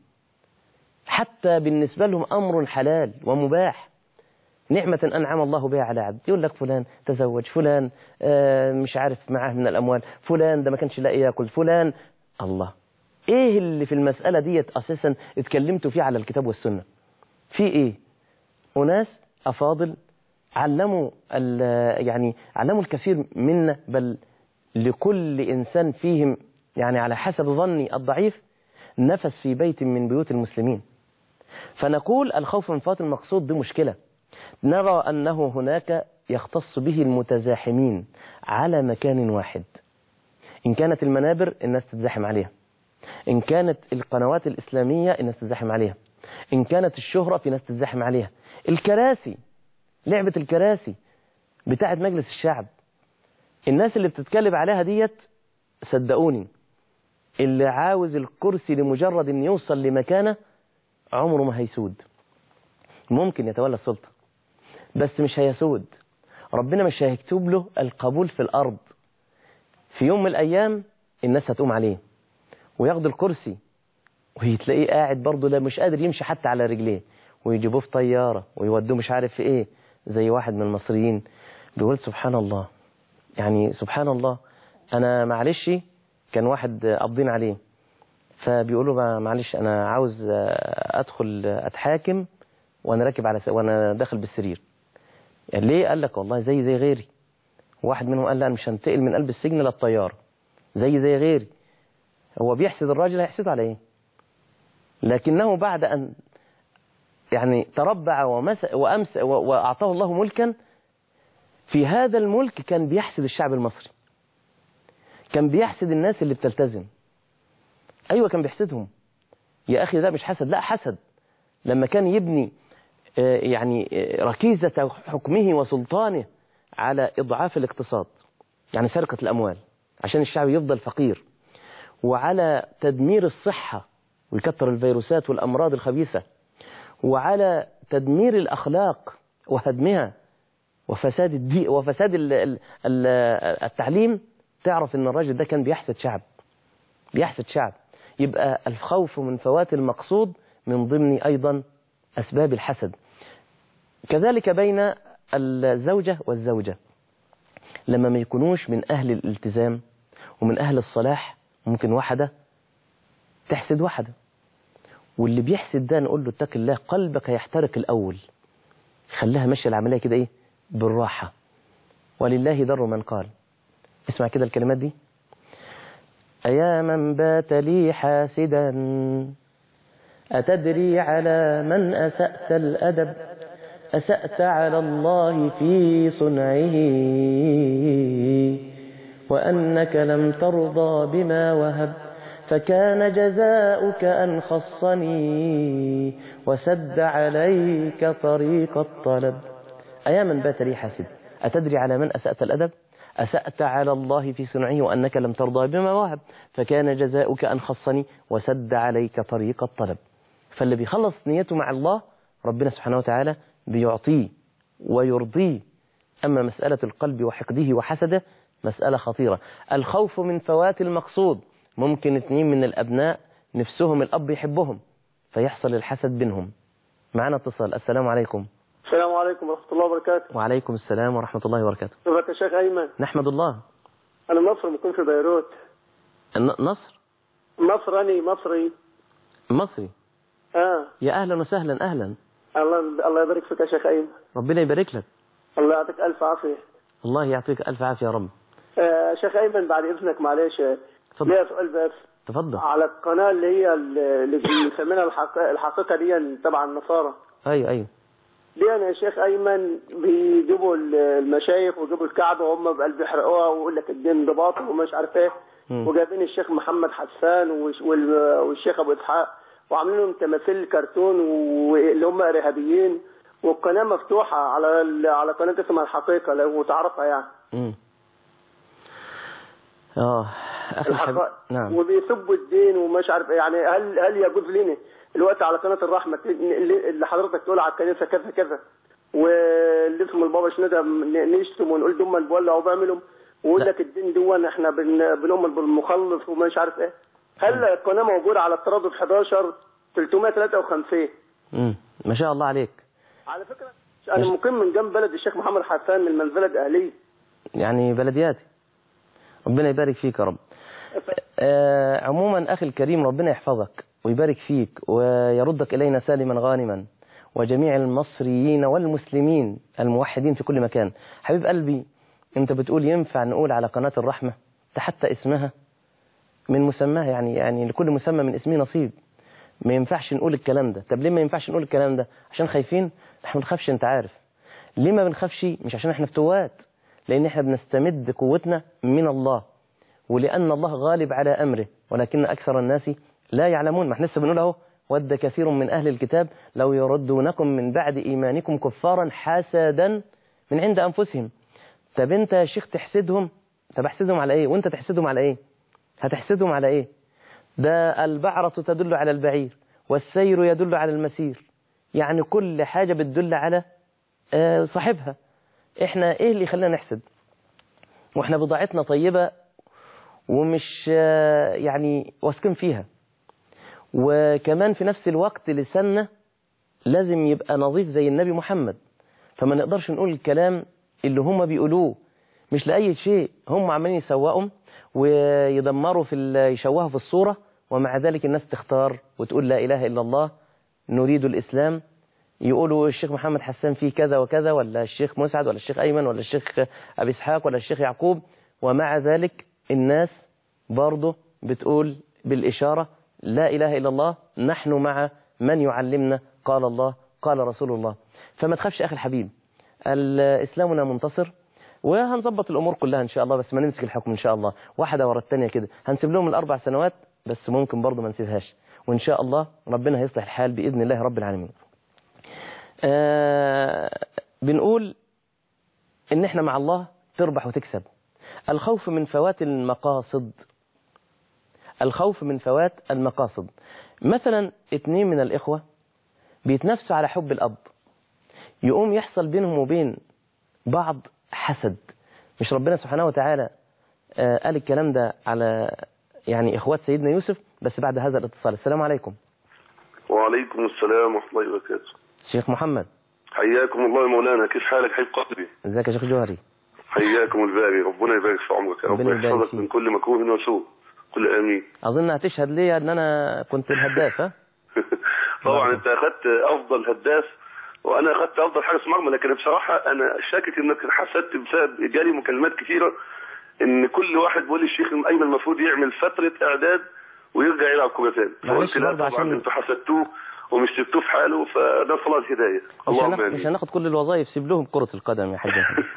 حتى بالنسبة لهم أمر حلال ومباح نعمة أنعم الله بها على عبد يقول لك فلان تزوج فلان مش عارف معاه من الأموال فلان ده ما كانش لاقي ياكل فلان الله إيه اللي في المسألة ديت أساسا اتكلمتوا فيه على الكتاب والسنة في إيه أناس أفاضل علموا يعني علموا الكثير منا بل لكل إنسان فيهم يعني على حسب ظني الضعيف نفس في بيت من بيوت المسلمين فنقول الخوف من فوات المقصود دي مشكلة نرى أنه هناك يختص به المتزاحمين على مكان واحد إن كانت المنابر الناس تتزاحم عليها إن كانت القنوات الإسلامية الناس تتزاحم عليها إن كانت الشهرة في ناس تتزاحم عليها الكراسي لعبة الكراسي بتاعت مجلس الشعب الناس اللي بتتكلم عليها ديت صدقوني اللي عاوز الكرسي لمجرد ان يوصل لمكانه عمره ما هيسود ممكن يتولى السلطة بس مش هيسود ربنا مش هيكتب له القبول في الأرض في يوم من الأيام الناس هتقوم عليه وياخد الكرسي ويتلاقيه قاعد برضه لا مش قادر يمشي حتى على رجليه ويجيبوه في طيارة ويودوه مش عارف في ايه زي واحد من المصريين بيقول سبحان الله يعني سبحان الله انا معلش كان واحد قابضين عليه فبيقولوا معلش انا عاوز ادخل اتحاكم وانا راكب على س... وانا داخل بالسرير يعني ليه قال لك والله زي زي غيري واحد منهم قال لا انا مش هنتقل من قلب السجن للطياره زي زي غيري هو بيحسد الراجل هيحسده على ايه لكنه بعد ان يعني تربع ومس وامس واعطاه الله ملكا في هذا الملك كان بيحسد الشعب المصري كان بيحسد الناس اللي بتلتزم ايوه كان بيحسدهم يا اخي ده مش حسد لا حسد لما كان يبني يعني ركيزة حكمه وسلطانه على إضعاف الاقتصاد يعني سرقة الأموال عشان الشعب يفضل فقير وعلى تدمير الصحة ويكتر الفيروسات والأمراض الخبيثة وعلى تدمير الأخلاق وهدمها وفساد الدي وفساد ال ال ال التعليم تعرف ان الراجل ده كان بيحسد شعب بيحسد شعب يبقى الخوف من فوات المقصود من ضمن أيضا أسباب الحسد كذلك بين الزوجة والزوجة لما ما يكونوش من أهل الالتزام ومن أهل الصلاح ممكن واحدة تحسد واحدة واللي بيحسد ده نقول له اتق الله قلبك هيحترق الأول خليها ماشية العملية كده إيه بالراحة ولله در من قال اسمع كده الكلمات دي أيا من بات لي حاسدا أتدري على من أسأت الأدب أسأت على الله في صنعه وأنك لم ترضى بما وهب فكان جزاؤك أن خصني وسد عليك طريق الطلب أيا من بات لي حاسد أتدري على من أسأت الأدب أسأت على الله في صنعه وأنك لم ترضى بما وهب فكان جزاؤك أن خصني وسد عليك طريق الطلب فاللي بيخلص نيته مع الله ربنا سبحانه وتعالى بيعطيه ويرضيه أما مسألة القلب وحقده وحسده مسألة خطيرة الخوف من فوات المقصود ممكن اثنين من الأبناء نفسهم الأب يحبهم فيحصل الحسد بينهم معنا اتصال السلام عليكم
السلام عليكم ورحمة الله وبركاته
وعليكم السلام ورحمة الله وبركاته
ازيك يا شيخ أيمن
نحمد الله
أنا مصري مكون في بيروت
الن- نصر
مصراني مصري
مصري
آه
يا أهلا وسهلا أهلا
الله الله يبارك فيك يا شيخ أيمن
ربنا يبارك لك
الله يعطيك ألف عافية
الله يعطيك ألف عافية يا رب
آه شيخ أيمن بعد إذنك معلش آه،
تفضل.
ليا سؤال بس
تفضل
على القناة اللي هي اللي بنسميها الحق- الحقيقة دي تبع النصارى
أيوه أيوه
دي أنا يا شيخ أيمن بيجيبوا ال- المشايخ ويجيبوا الكعبة وهم بقلب يحرقوها ويقول لك الدين ده باطل ومش عارف إيه
مم.
وجايبين الشيخ محمد حسان والش- وال- والشيخ أبو إسحاق وعاملين لهم تماثيل كرتون واللي هم إرهابيين والقناة مفتوحة على ال- على قناة اسمها الحقيقة لو تعرفها يعني
مم. اه أخي الحبيب
الحقائق
نعم
وبيسبوا الدين ومش عارف إيه. يعني هل هل يجوز لنا الوقت على قناه الرحمه ت- اللي اللي حضرتك تقول على الكنيسه كذا كذا واللي اسمه البابا شنودة ن- نشتم ونقول دول بيولعوا وبيعملوا ويقول
لا.
لك الدين دون احنا بن- بنؤمن بالمخلص ومش عارف ايه هل القناه موجوده على التردد 11 353
مم. ما شاء الله عليك
على فكره انا مقيم من جنب بلد الشيخ محمد حسان من منزله اهليه
يعني بلدياتي ربنا يبارك فيك يا رب آه عموما أخي الكريم ربنا يحفظك ويبارك فيك ويردك إلينا سالما غانما وجميع المصريين والمسلمين الموحدين في كل مكان حبيب قلبي أنت بتقول ينفع نقول على قناة الرحمة ده حتى اسمها من مسماها يعني يعني لكل مسمى من اسمه نصيب ما ينفعش نقول الكلام ده طب ليه ما ينفعش نقول الكلام ده عشان خايفين احنا ما بنخافش انت عارف ليه ما بنخافش مش عشان احنا فتوات لان احنا بنستمد قوتنا من الله ولان الله غالب على امره ولكن اكثر الناس لا يعلمون ما احنا لسه بنقول اهو ود كثير من اهل الكتاب لو يردونكم من بعد ايمانكم كفارا حسدا من عند انفسهم طب انت يا شيخ تحسدهم طب احسدهم على ايه وانت تحسدهم على ايه هتحسدهم على ايه ده البعرة تدل على البعير والسير يدل على المسير يعني كل حاجة بتدل على آه، صاحبها احنا ايه اللي خلانا نحسد واحنا بضاعتنا طيبة ومش آه، يعني واثقين فيها وكمان في نفس الوقت لساننا لازم يبقى نظيف زي النبي محمد فما نقدرش نقول الكلام اللي هم بيقولوه مش لأي شيء هم عمالين يسوقوا ويدمروا في ال- يشوهوا في الصورة ومع ذلك الناس تختار وتقول لا إله إلا الله نريد الإسلام يقولوا الشيخ محمد حسان فيه كذا وكذا ولا الشيخ مسعد ولا الشيخ أيمن ولا الشيخ أبي إسحاق ولا الشيخ يعقوب ومع ذلك الناس برضه بتقول بالإشارة لا إله إلا الله نحن مع من يعلمنا قال الله قال رسول الله فما تخافش أخي الحبيب ال- إسلامنا منتصر وهنظبط الأمور كلها إن شاء الله بس ما نمسك الحكم إن شاء الله واحدة ورا الثانية كده هنسيب لهم الأربع سنوات بس ممكن برضه ما نسيبهاش وإن شاء الله ربنا هيصلح الحال بإذن الله رب العالمين آه بنقول ان احنا مع الله تربح وتكسب الخوف من فوات المقاصد الخوف من فوات المقاصد مثلا اتنين من الإخوة بيتنافسوا على حب الأب يقوم يحصل بينهم وبين بعض حسد مش ربنا سبحانه وتعالى آه، قال الكلام ده على يعني إخوات سيدنا يوسف بس بعد هذا الاتصال السلام عليكم
وعليكم السلام ورحمة الله وبركاته
شيخ محمد
حياكم الله يا مولانا كيف حالك حبيب قلبي
ازيك يا شيخ جوهري
حياكم الباري ربنا يبارك في عمرك يا رب
ربنا يبارك
يحفظك
فيك.
من كل مكروه وسوء كل امين
أظن هتشهد لي أن أنا كنت الهداف ها
طبعا انت اخذت افضل هداف وانا اخذت افضل حارس مرمى لكن بصراحه انا شاكك انك حسدت بسبب جالي مكالمات كثيره ان كل واحد بيقول لي الشيخ ايمن المفروض يعمل فتره اعداد ويرجع يلعب كوره تاني
معلش
فقلت لا
برضه
طبعا
عشان-
انتوا حسدتوه ومش سبتوه في حاله فنسال الله الهدايه
مش
اللهم
هناخد, مش
امين
هناخد كل الوظائف سيب لهم كرة القدم يا حاج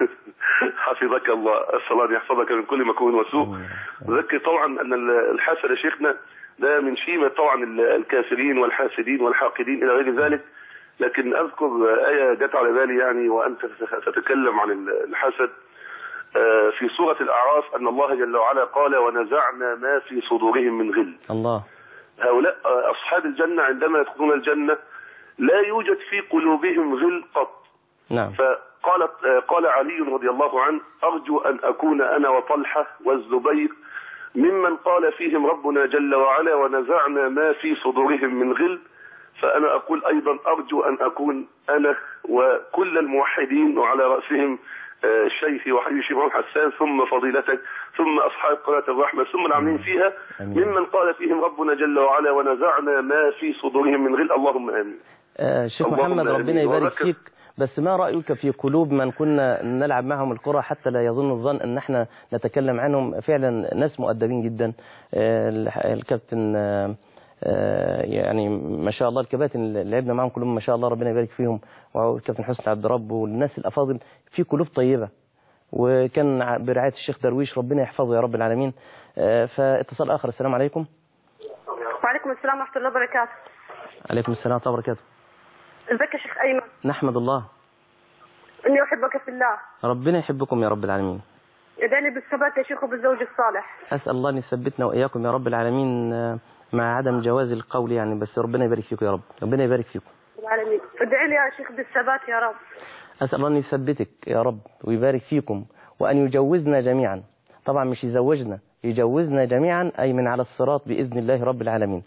حفظك الله اسال الله ان يحفظك من كل مكروه وسوء ذكر طبعا ان الحسد يا شيخنا ده من شيمه طبعا الكافرين والحاسدين والحاقدين الى غير ذلك لكن اذكر ايه جت على بالي يعني وانت تتكلم عن الحسد آه، في سوره الاعراف ان الله جل وعلا قال ونزعنا ما في صدورهم من غل
الله
هؤلاء آه، اصحاب الجنه عندما يدخلون الجنه لا يوجد في قلوبهم غل قط
نعم
فقالت آه، قال علي رضي الله عنه أرجو أن أكون أنا وطلحة والزبير ممن قال فيهم ربنا جل وعلا ونزعنا ما في صدورهم من غل فأنا أقول أيضا أرجو أن أكون أنا وكل الموحدين وعلى رأسهم آه، الشيخ وحبيبي الشيخ محمد حسان ثم فضيلتك ثم أصحاب قناة الرحمة ثم العاملين فيها
آمين.
ممن قال فيهم ربنا جل وعلا ونزعنا ما في صدورهم من غل اللهم آمين
آه، شيخ
اللهم
محمد ربنا
آمين.
يبارك
وذكر-
فيك بس ما رأيك في قلوب من كنا نلعب معهم الكرة حتى لا يظن الظن أن احنا نتكلم عنهم فعلا ناس مؤدبين جدا آه، الح- الكابتن آه، آه، يعني ما شاء الله الكباتن اللي لعبنا معهم كلهم ما شاء الله ربنا يبارك فيهم والكابتن حسن عبد رب والناس الأفاضل في قلوب طيبة وكان ع- برعاية الشيخ درويش ربنا يحفظه يا رب العالمين آه، فاتصال آخر السلام عليكم
وعليكم السلام ورحمة الله وبركاته
عليكم السلام ورحمة الله وبركاته
ازيك يا شيخ أيمن
نحمد الله
إني أحبك في الله
ربنا يحبكم يا رب العالمين
ادعي بالثبات يا شيخ وبالزوج الصالح
أسأل الله أن يثبتنا وإياكم يا رب العالمين آه، مع عدم جواز القول يعني بس ربنا يبارك فيكم يا رب ربنا يبارك فيكم
العالمين ادعي لي يا شيخ بالثبات يا رب
أسأل الله أن يثبتك يا رب ويبارك فيكم وأن يجوزنا جميعا طبعا مش يزوجنا يجوزنا جميعا أي من على الصراط بإذن الله رب العالمين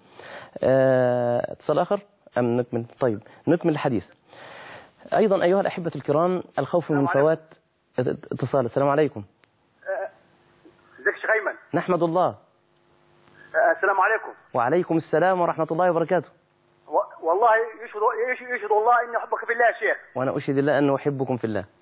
آه، اتصال آخر أم نكمل طيب نكمل الحديث أيضا أيها الأحبة الكرام الخوف من فوات اتصال السلام عليكم
ازيك يا شيخ ايمن
نحمد الله
آه، السلام عليكم
وعليكم السلام ورحمة الله وبركاته
و- والله يشهد يشهد يشهد الله اني احبك في الله يا شيخ
وأنا أشهد الله أنه أحبكم في الله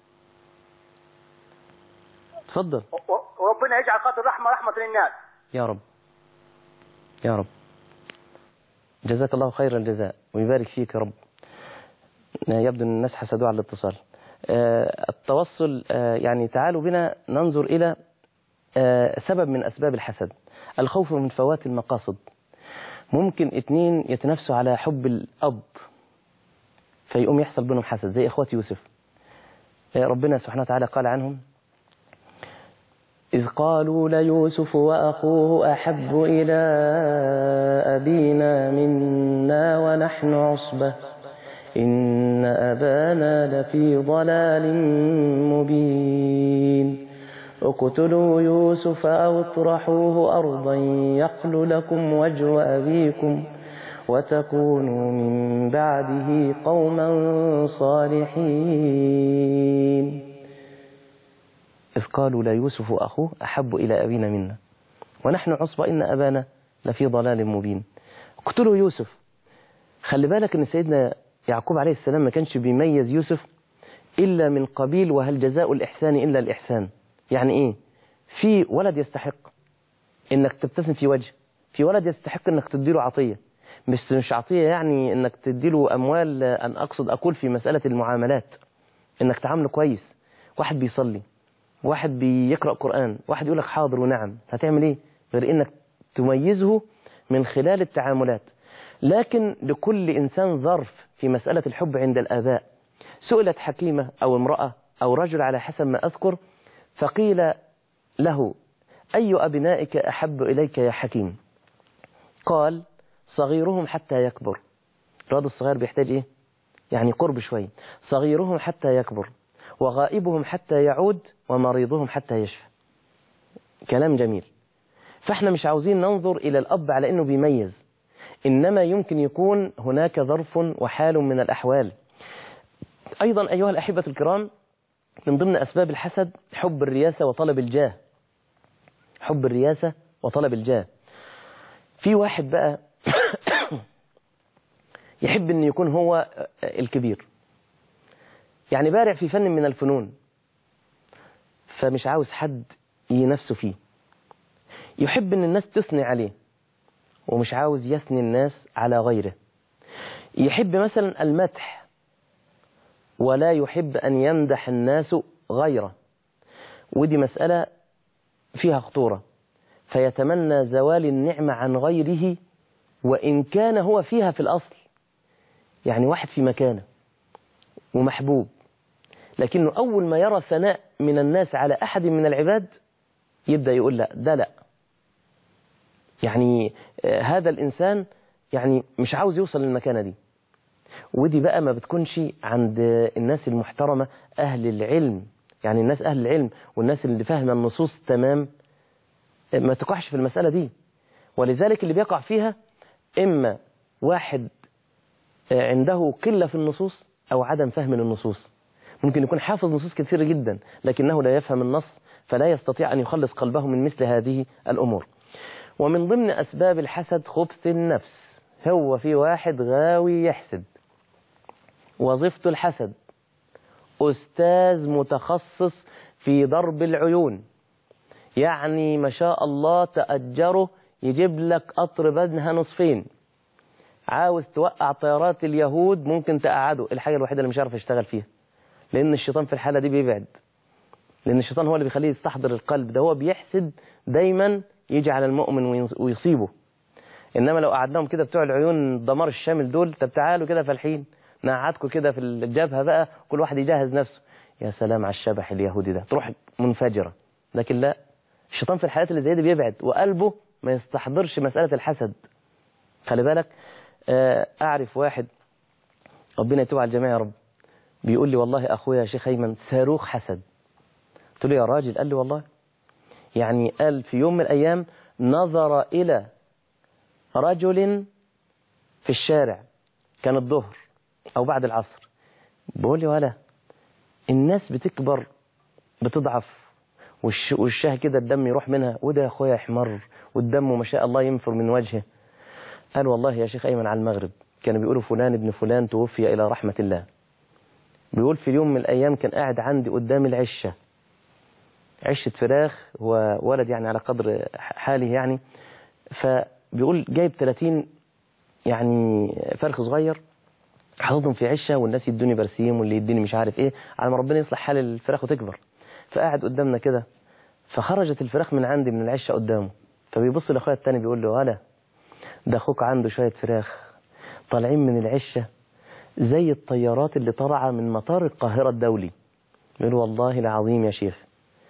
تفضل
و- و- وربنا يجعل خاطر الرحمه رحمه للناس
يا رب يا رب جزاك الله خير الجزاء ويبارك فيك يا رب يبدو أن الناس حسدوا على الاتصال آه، التوصل آه، يعني تعالوا بنا ننظر إلى آه، سبب من أسباب الحسد الخوف من فوات المقاصد ممكن اتنين يتنافسوا على حب الأب فيقوم يحصل بينهم حسد زي إخوة يوسف آه، ربنا سبحانه وتعالى قال عنهم إذ قالوا ليوسف وأخوه أحب إلى أبينا منا ونحن عصبة إن أبانا لفي ضلال مبين اقتلوا يوسف أو اطرحوه أرضا يخل لكم وجه أبيكم وتكونوا من بعده قوما صالحين إذ قالوا لا يوسف أخوه أحب إلى أبينا منا ونحن عصبة إن أبانا لفي ضلال مبين اقتلوا يوسف خلي بالك أن سيدنا يعقوب عليه السلام ما كانش بيميز يوسف إلا من قبيل وهل جزاء الإحسان إلا الإحسان يعني إيه في ولد يستحق إنك تبتسم في وجه في ولد يستحق إنك تديله عطية مش مش عطية يعني إنك تديله أموال أن أقصد أقول في مسألة المعاملات إنك تعامله كويس واحد بيصلي واحد بيقرأ قرآن واحد يقول لك حاضر ونعم هتعمل ايه غير انك تميزه من خلال التعاملات لكن لكل إنسان ظرف في مسألة الحب عند الآباء سئلت حكيمة أو امرأة أو رجل على حسب ما أذكر فقيل له أي أبنائك أحب إليك يا حكيم قال صغيرهم حتى يكبر الواد الصغير بيحتاج إيه يعني قرب شوي صغيرهم حتى يكبر وغائبهم حتى يعود ومريضهم حتى يشفى كلام جميل فاحنا مش عاوزين ننظر إلى الأب على أنه بيميز إنما يمكن يكون هناك ظرف وحال من الأحوال أيضا أيها الأحبة الكرام من ضمن أسباب الحسد حب الرياسة وطلب الجاه حب الرياسة وطلب الجاه في واحد بقى يحب أن يكون هو الكبير يعني بارع في فن من الفنون فمش عاوز حد ينافسه فيه يحب أن الناس تثني عليه ومش عاوز يثني الناس على غيره يحب مثلا المدح ولا يحب أن يمدح الناس غيره ودي مسألة فيها خطورة فيتمنى زوال النعمة عن غيره وإن كان هو فيها في الأصل يعني واحد في مكانه ومحبوب لكنه أول ما يرى ثناء من الناس على أحد من العباد يبدأ يقول لا ده لا يعني آه هذا الإنسان يعني مش عاوز يوصل للمكانة دي ودي بقى ما بتكونش عند الناس المحترمة أهل العلم يعني الناس أهل العلم والناس اللي فاهمة النصوص تمام ما تقعش في المسألة دي ولذلك اللي بيقع فيها إما واحد عنده قلة في النصوص أو عدم فهم للنصوص ممكن يكون حافظ نصوص كثيرة جدا لكنه لا يفهم النص فلا يستطيع أن يخلص قلبه من مثل هذه الأمور ومن ضمن أسباب الحسد خبث النفس هو في واحد غاوي يحسد وظيفة الحسد أستاذ متخصص في ضرب العيون يعني ما شاء الله تأجره يجيب لك قطر بدنها نصفين عاوز توقع طيارات اليهود ممكن تقعده الحاجة الوحيدة اللي مش عارف يشتغل فيها لأن الشيطان في الحالة دي بيبعد لأن الشيطان هو اللي بيخليه يستحضر القلب ده هو بيحسد دايما يجي على المؤمن ويصيبه إنما لو قعدناهم كده بتوع العيون الدمار الشامل دول طب تعالوا كده فالحين نقعدكم كده في الجبهة بقى كل واحد يجهز نفسه يا سلام على الشبح اليهودي ده تروح منفجرة لكن لا الشيطان في الحالات اللي زي دي بيبعد وقلبه ما يستحضرش مسألة الحسد خلي بالك أعرف واحد ربنا يتوب على الجميع يا رب بيقول لي والله أخويا يا شيخ أيمن صاروخ حسد قلت له يا راجل قال لي والله يعني قال في يوم من الأيام نظر إلى رجل في الشارع كان الظهر أو بعد العصر بقول لي ولا الناس بتكبر بتضعف والش... والشاه كده الدم يروح منها وده يا أخويا يحمر والدم ما شاء الله ينفر من وجهه قال والله يا شيخ أيمن على المغرب كانوا بيقولوا فلان ابن فلان توفي إلى رحمة الله بيقول في اليوم من الأيام كان قاعد عندي قدام العشة عشة فراخ وولد يعني على قدر حاله يعني فبيقول جايب 30 يعني فرخ صغير حاططهم في عشة والناس يدوني برسيم واللي يديني مش عارف ايه على ما ربنا يصلح حال الفراخ وتكبر فقاعد قدامنا كده فخرجت الفراخ من عندي من العشة قدامه فبيبص لاخويا التاني بيقول له هلا ده اخوك عنده شوية فراخ طالعين من العشة زي الطيارات اللي طالعة من مطار القاهرة الدولي يقول والله العظيم يا شيخ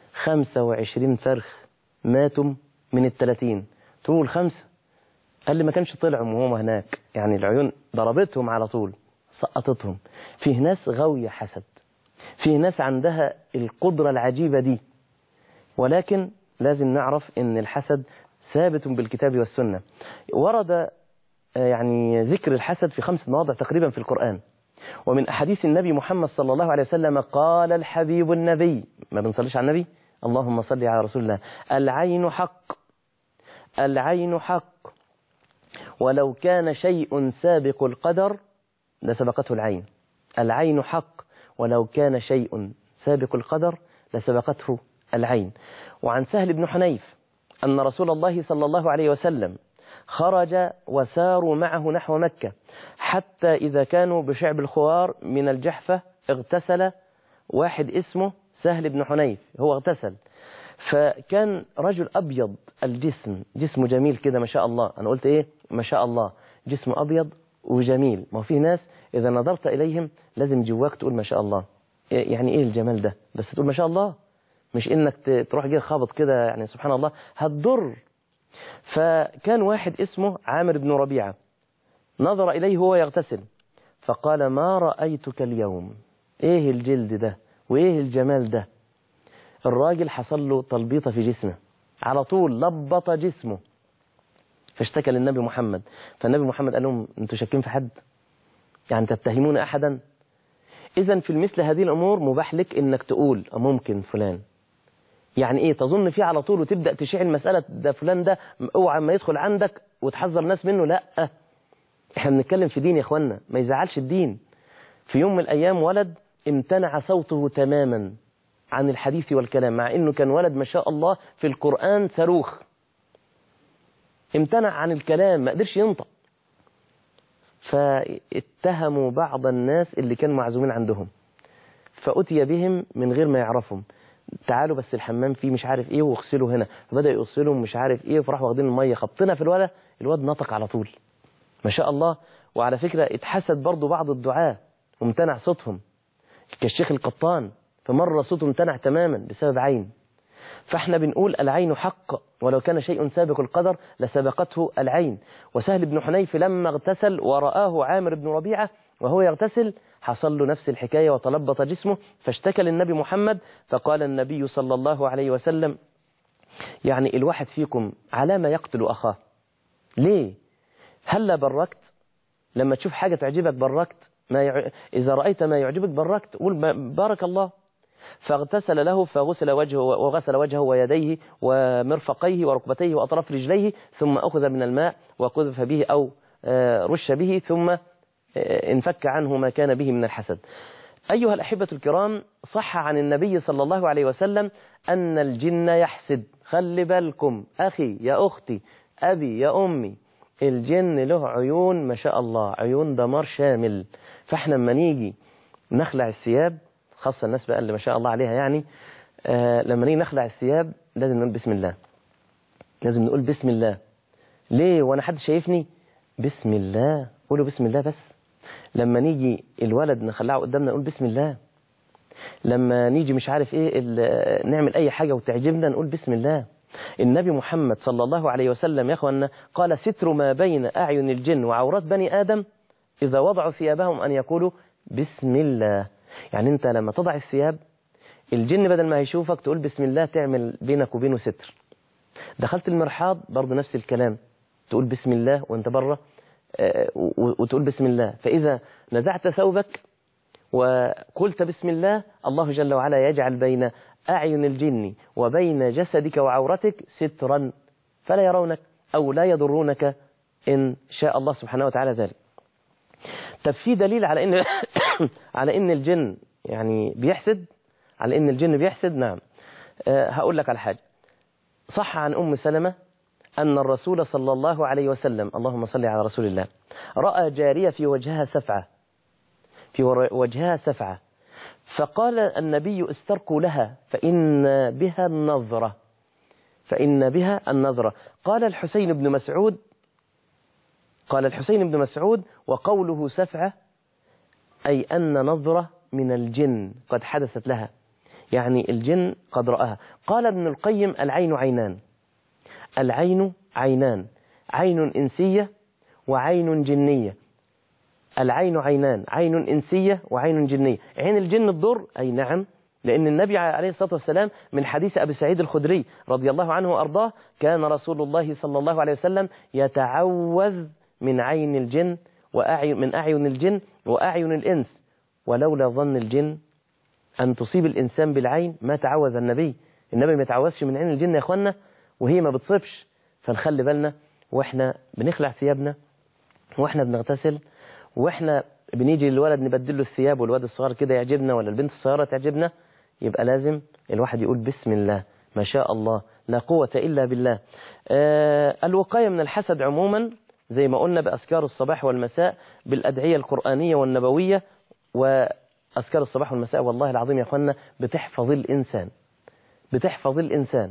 25 فرخ ماتوا من الثلاثين تقول خمسة قال لي ما كانش طلعوا وهم هناك يعني العيون ضربتهم على طول سقطتهم فيه ناس غاوية حسد فيه ناس عندها القدرة العجيبة دي ولكن لازم نعرف ان الحسد ثابت بالكتاب والسنة ورد يعني ذكر الحسد في خمس مواضع تقريبا في القرآن ومن أحاديث النبي محمد صلى الله عليه وسلم قال الحبيب النبي ما بنصليش على النبي اللهم صل على رسول الله العين حق العين حق ولو كان شيء سابق القدر لسبقته العين العين حق ولو كان شيء سابق القدر لسبقته العين وعن سهل بن حنيف أن رسول الله صلى الله عليه وسلم خرج وساروا معه نحو مكة حتى إذا كانوا بشعب الخوار من الجحفة اغتسل واحد اسمه سهل بن حنيف هو اغتسل فكان رجل أبيض الجسم جسمه جميل كده ما شاء الله أنا قلت إيه ما شاء الله جسمه أبيض وجميل ما في ناس إذا نظرت إليهم لازم جواك تقول ما شاء الله يعني ايه الجمال ده بس تقول ما شاء الله مش انك ت- تروح جاي خابط كده يعني سبحان الله هتضر فكان واحد اسمه عامر بن ربيعة نظر إليه وهو يغتسل فقال ما رأيتك اليوم ايه الجلد ده وايه الجمال ده الراجل حصل له تلبيطة في جسمه على طول لبط جسمه فاشتكى للنبي محمد فالنبي محمد قال لهم انتوا شاكين في حد يعني تتهمون أحدا إذا في مثل هذه الأمور مباح لك إنك تقول ممكن فلان يعني إيه تظن فيه على طول وتبدأ تشيع المسألة ده فلان ده اوعى ما يدخل عندك وتحذر الناس منه لا احنا بنتكلم في دين يا اخوانا ما يزعلش الدين في يوم من الأيام ولد امتنع صوته تماما عن الحديث والكلام مع انه كان ولد ما شاء الله في القرآن صاروخ امتنع عن الكلام ما قدرش ينطق فاتهموا بعض الناس اللي كانوا معزومين عندهم فأتي بهم من غير ما يعرفهم تعالوا بس الحمام فيه مش عارف ايه واغسلوا هنا فبدأ يغسلوا مش عارف ايه فراحوا واخدين المية خبطنا في الولد الواد نطق على طول ما شاء الله وعلى فكرة اتحسد برضو بعض الدعاة وامتنع صوتهم كالشيخ القطان فمرة صوته امتنع تماما بسبب عين فاحنا بنقول العين حق ولو كان شيء سابق القدر لسبقته العين وسهل بن حنيف لما اغتسل ورآه عامر بن ربيعة وهو يغتسل حصل له نفس الحكاية وتلبط جسمه فاشتكى للنبي محمد فقال النبي صلى الله عليه وسلم يعني الواحد فيكم على ما يقتل أخاه ليه هلا بركت لما تشوف حاجة تعجبك بركت ما يع... إذا رأيت ما يعجبك بركت قول ما- بارك الله فاغتسل له فغسل وجهه وغسل وجهه ويديه ومرفقيه وركبتيه وأطراف رجليه ثم أخذ من الماء وقذف به أو آه، رش به ثم آه، انفك عنه ما كان به من الحسد أيها الأحبة الكرام صح عن النبي صلى الله عليه وسلم أن الجن يحسد خلي بالكم أخي يا أختي أبي يا أمي الجن له عيون ما شاء الله عيون دمار شامل فاحنا لما نيجي نخلع الثياب خاصة الناس بقى اللي ما شاء الله عليها يعني آه لما نيجي نخلع الثياب لازم نقول بسم الله لازم نقول بسم الله ليه وانا حد شايفني بسم الله قولوا بسم الله بس لما نيجي الولد نخلعه قدامنا نقول بسم الله لما نيجي مش عارف ايه ال- نعمل اي حاجة وتعجبنا نقول بسم الله النبي محمد صلى الله عليه وسلم يا اخوانا قال ستر ما بين اعين الجن وعورات بني ادم اذا وضعوا ثيابهم ان يقولوا بسم الله يعني انت لما تضع الثياب الجن بدل ما هيشوفك تقول بسم الله تعمل بينك وبينه ستر دخلت المرحاض برضه نفس الكلام تقول بسم الله وانت بره آه، و- وتقول بسم الله فإذا نزعت ثوبك وقلت بسم الله الله جل وعلا يجعل بين أعين الجن وبين جسدك وعورتك سترا فلا يرونك أو لا يضرونك إن شاء الله سبحانه وتعالى ذلك طب في دليل على إن على إن الجن يعني بيحسد على إن الجن بيحسد نعم أه هقول لك على حاجة صح عن أم سلمة أن الرسول صلى الله عليه وسلم اللهم صل على رسول الله رأى جارية في وجهها سفعة في ور- وجهها سفعة فقال النبي استرقوا لها فإن بها النظرة فإن بها النظرة قال الحسين بن مسعود قال الحسين بن مسعود وقوله سفعة أي أن نظرة من الجن قد حدثت لها يعني الجن قد رآها قال ابن القيم العين عينان العين عينان عين إنسية وعين جنية العين عينان عين إنسية وعين جنية عين الجن الضر أي نعم لأن النبي عليه الصلاة والسلام من حديث أبي سعيد الخدري رضي الله عنه وأرضاه كان رسول الله صلى الله عليه وسلم يتعوذ من عين الجن وأعين من أعين الجن وأعين الإنس ولولا ظن الجن أن تصيب الإنسان بالعين ما تعوذ النبي النبي ما يتعوذش من عين الجن يا أخوانا وهي ما بتصيبش فنخلي بالنا وإحنا بنخلع ثيابنا وإحنا بنغتسل وإحنا بنيجي للولد نبدل له الثياب والولد الصغير كده يعجبنا ولا البنت الصغيرة تعجبنا يبقى لازم الواحد يقول بسم الله ما شاء الله لا قوة إلا بالله آه الوقاية من الحسد عموما زي ما قلنا بأذكار الصباح والمساء بالأدعية القرآنية والنبوية وأذكار الصباح والمساء والله العظيم يا أخوانا بتحفظ الإنسان بتحفظ الإنسان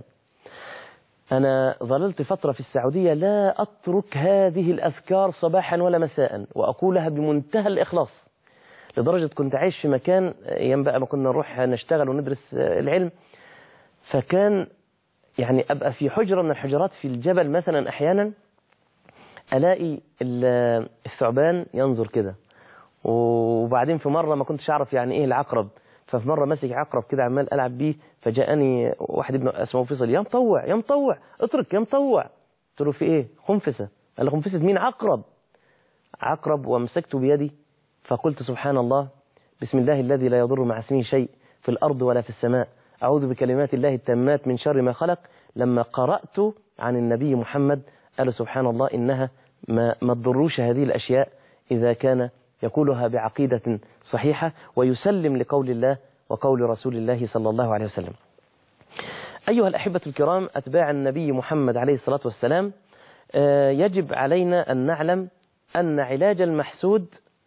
أنا ظللت فترة في السعودية لا أترك هذه الأذكار صباحا ولا مساء وأقولها بمنتهى الإخلاص لدرجة كنت عايش في مكان أيام بقى ما كنا نروح نشتغل وندرس العلم فكان يعني أبقى في حجرة من الحجرات في الجبل مثلا أحيانا ألاقي ال- الثعبان ينظر كده وبعدين في مرة ما كنتش أعرف يعني إيه العقرب ففي مرة ماسك عقرب كده عمال ألعب بيه فجاءني واحد ابن اسمه فيصل يا مطوع يا مطوع اترك يا مطوع قلت له في إيه خنفسة قال لي خنفسة مين عقرب عقرب ومسكته بيدي فقلت سبحان الله بسم الله الذي لا يضر مع اسمه شيء في الأرض ولا في السماء أعوذ بكلمات الله التامات من شر ما خلق لما قرأت عن النبي محمد قال سبحان الله إنها ما, ما تضروش هذه الأشياء إذا كان يقولها بعقيدة صحيحة ويسلم لقول الله وقول رسول الله صلى الله عليه وسلم أيها الأحبة الكرام أتباع النبي محمد عليه الصلاة والسلام آه، يجب علينا أن نعلم أن علاج المحسود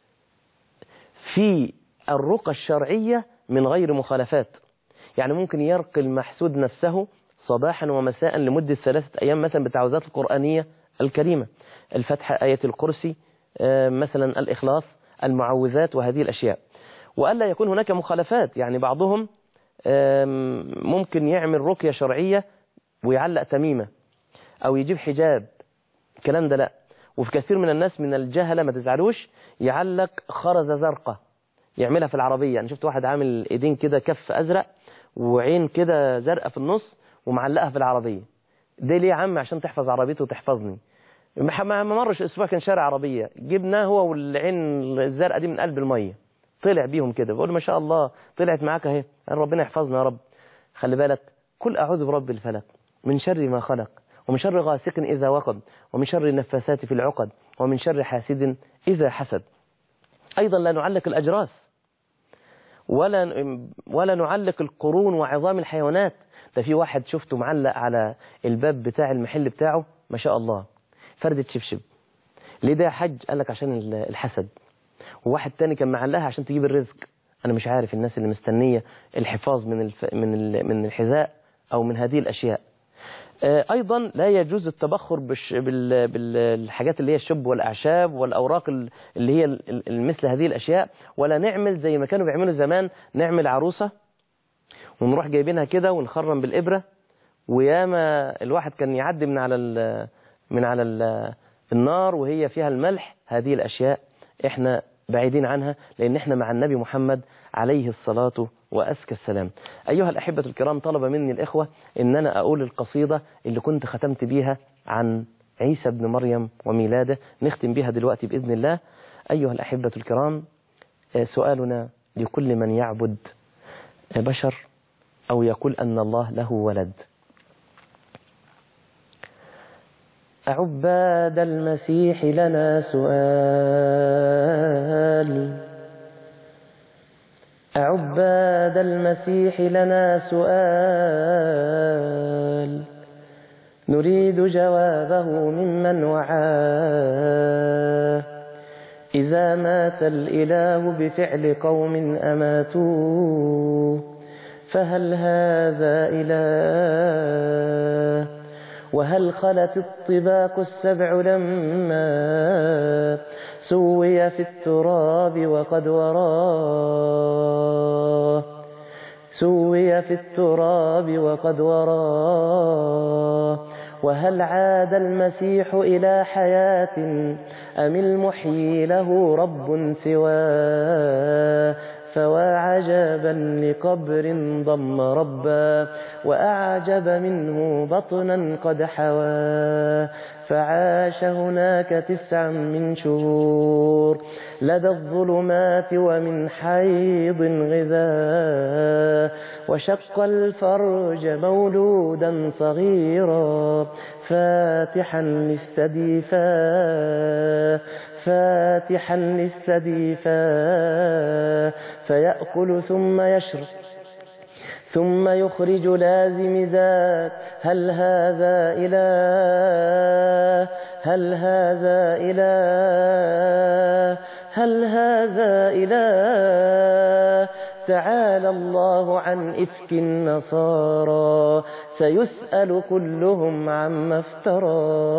في الرقى الشرعية من غير مخالفات يعني ممكن يرقي المحسود نفسه صباحا ومساء لمدة ثلاثة أيام مثلا بالتعوذات القرآنية الكريمة الفتح آية الكرسي آه، مثلا الإخلاص المعوذات وهذه الأشياء وألا يكون هناك مخالفات يعني بعضهم آم، ممكن يعمل رقية شرعية ويعلق تميمة أو يجيب حجاب الكلام ده لا وفي كثير من الناس من الجهلة ما تزعلوش يعلق خرزة زرقاء يعملها في العربية يعني شفت واحد عامل ايدين كده كف أزرق وعين كده زرقاء في النص ومعلقها في العربية ده ليه يا عم عشان تحفظ عربيته وتحفظني ما ما مرش اسبوع كان شارع عربية جبناه هو والعين الزرقاء دي من قلب المية طلع بيهم كده بقول ما شاء الله طلعت معاك اهي قال ربنا يحفظنا يا رب خلي بالك كل أعوذ برب الفلق من شر ما خلق ومن شر غاسق إذا وقب ومن شر النفاثات في العقد ومن شر حاسد إذا حسد أيضا لا نعلق الأجراس ولا ولا نعلق القرون وعظام الحيوانات ده في واحد شفته معلق على الباب بتاع المحل بتاعه ما شاء الله فردة شبشب ليه ده يا حج قال لك عشان الحسد وواحد تاني كان معلقها عشان تجيب الرزق انا مش عارف الناس اللي مستنيه الحفاظ من الف... من ال... من الحذاء او من هذه الاشياء آه، ايضا لا يجوز التبخر بالش... بال... بالحاجات اللي هي الشب والاعشاب والاوراق ال- اللي هي ال- ال- مثل هذه الاشياء ولا نعمل زي ما كانوا بيعملوا زمان نعمل عروسه ونروح جايبينها كده ونخرم بالابره وياما الواحد كان يعدي من على ال... من على ال... النار وهي فيها الملح هذه الاشياء احنا بعيدين عنها لأن احنا مع النبي محمد عليه الصلاة وأزكى السلام أيها الأحبة الكرام طلب مني الإخوة إن أنا أقول القصيدة اللي كنت ختمت بيها عن عيسى بن مريم وميلاده نختم بها دلوقتي بإذن الله أيها الأحبة الكرام آه، سؤالنا لكل من يعبد آه، بشر أو يقول أن الله له ولد عباد المسيح لنا سؤال عباد المسيح لنا سؤال نريد جوابه ممن وعاه إذا مات الإله بفعل قوم أماتوه فهل هذا إله وهل خلت الطباق السبع لما سوي في التراب وقد وراه سوي في التراب وقد وراه وهل عاد المسيح إلى حياة أم المحيي له رب سواه فوا عجبا لقبر ضم ربا وأعجب منه بطنا قد حواه فعاش هناك تسعا من شهور لدى الظلمات ومن حيض غذاء وشق الفرج مولودا صغيرا فاتحا للثدي فا فاتحا للثدي فا فيأكل ثم يشرب ثم يخرج لازم ذات هل هذا إله هل هذا إله هل هذا إله تعالى الله عن إفك النصارى سيسأل كلهم عما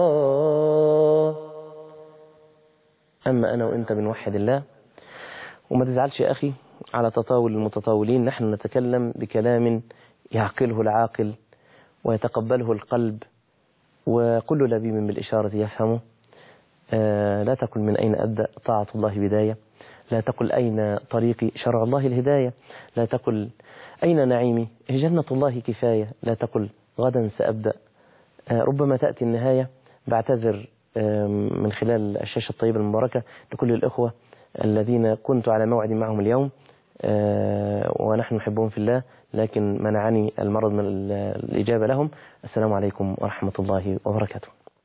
افترى أما أنا وإنت بنوحد الله وما تزعلش يا أخي على تطاول المتطاولين نحن نتكلم بكلام يعقله العاقل ويتقبله القلب وكل لبيب بالإشارة يفهمه آه، لا تقل من أين أبدأ طاعة الله بداية لا تقل أين طريقي شرع الله الهداية لا تقل أين نعيمي جنة الله كفاية لا تقل غدا سأبدأ آه، ربما تأتي النهاية بعتذر آم، من خلال الشاشة الطيبة المباركة لكل الإخوة الذين كنت على موعد معهم اليوم آه، ونحن نحبهم في الله لكن منعني المرض من ال- الإجابة لهم السلام عليكم ورحمة الله وبركاته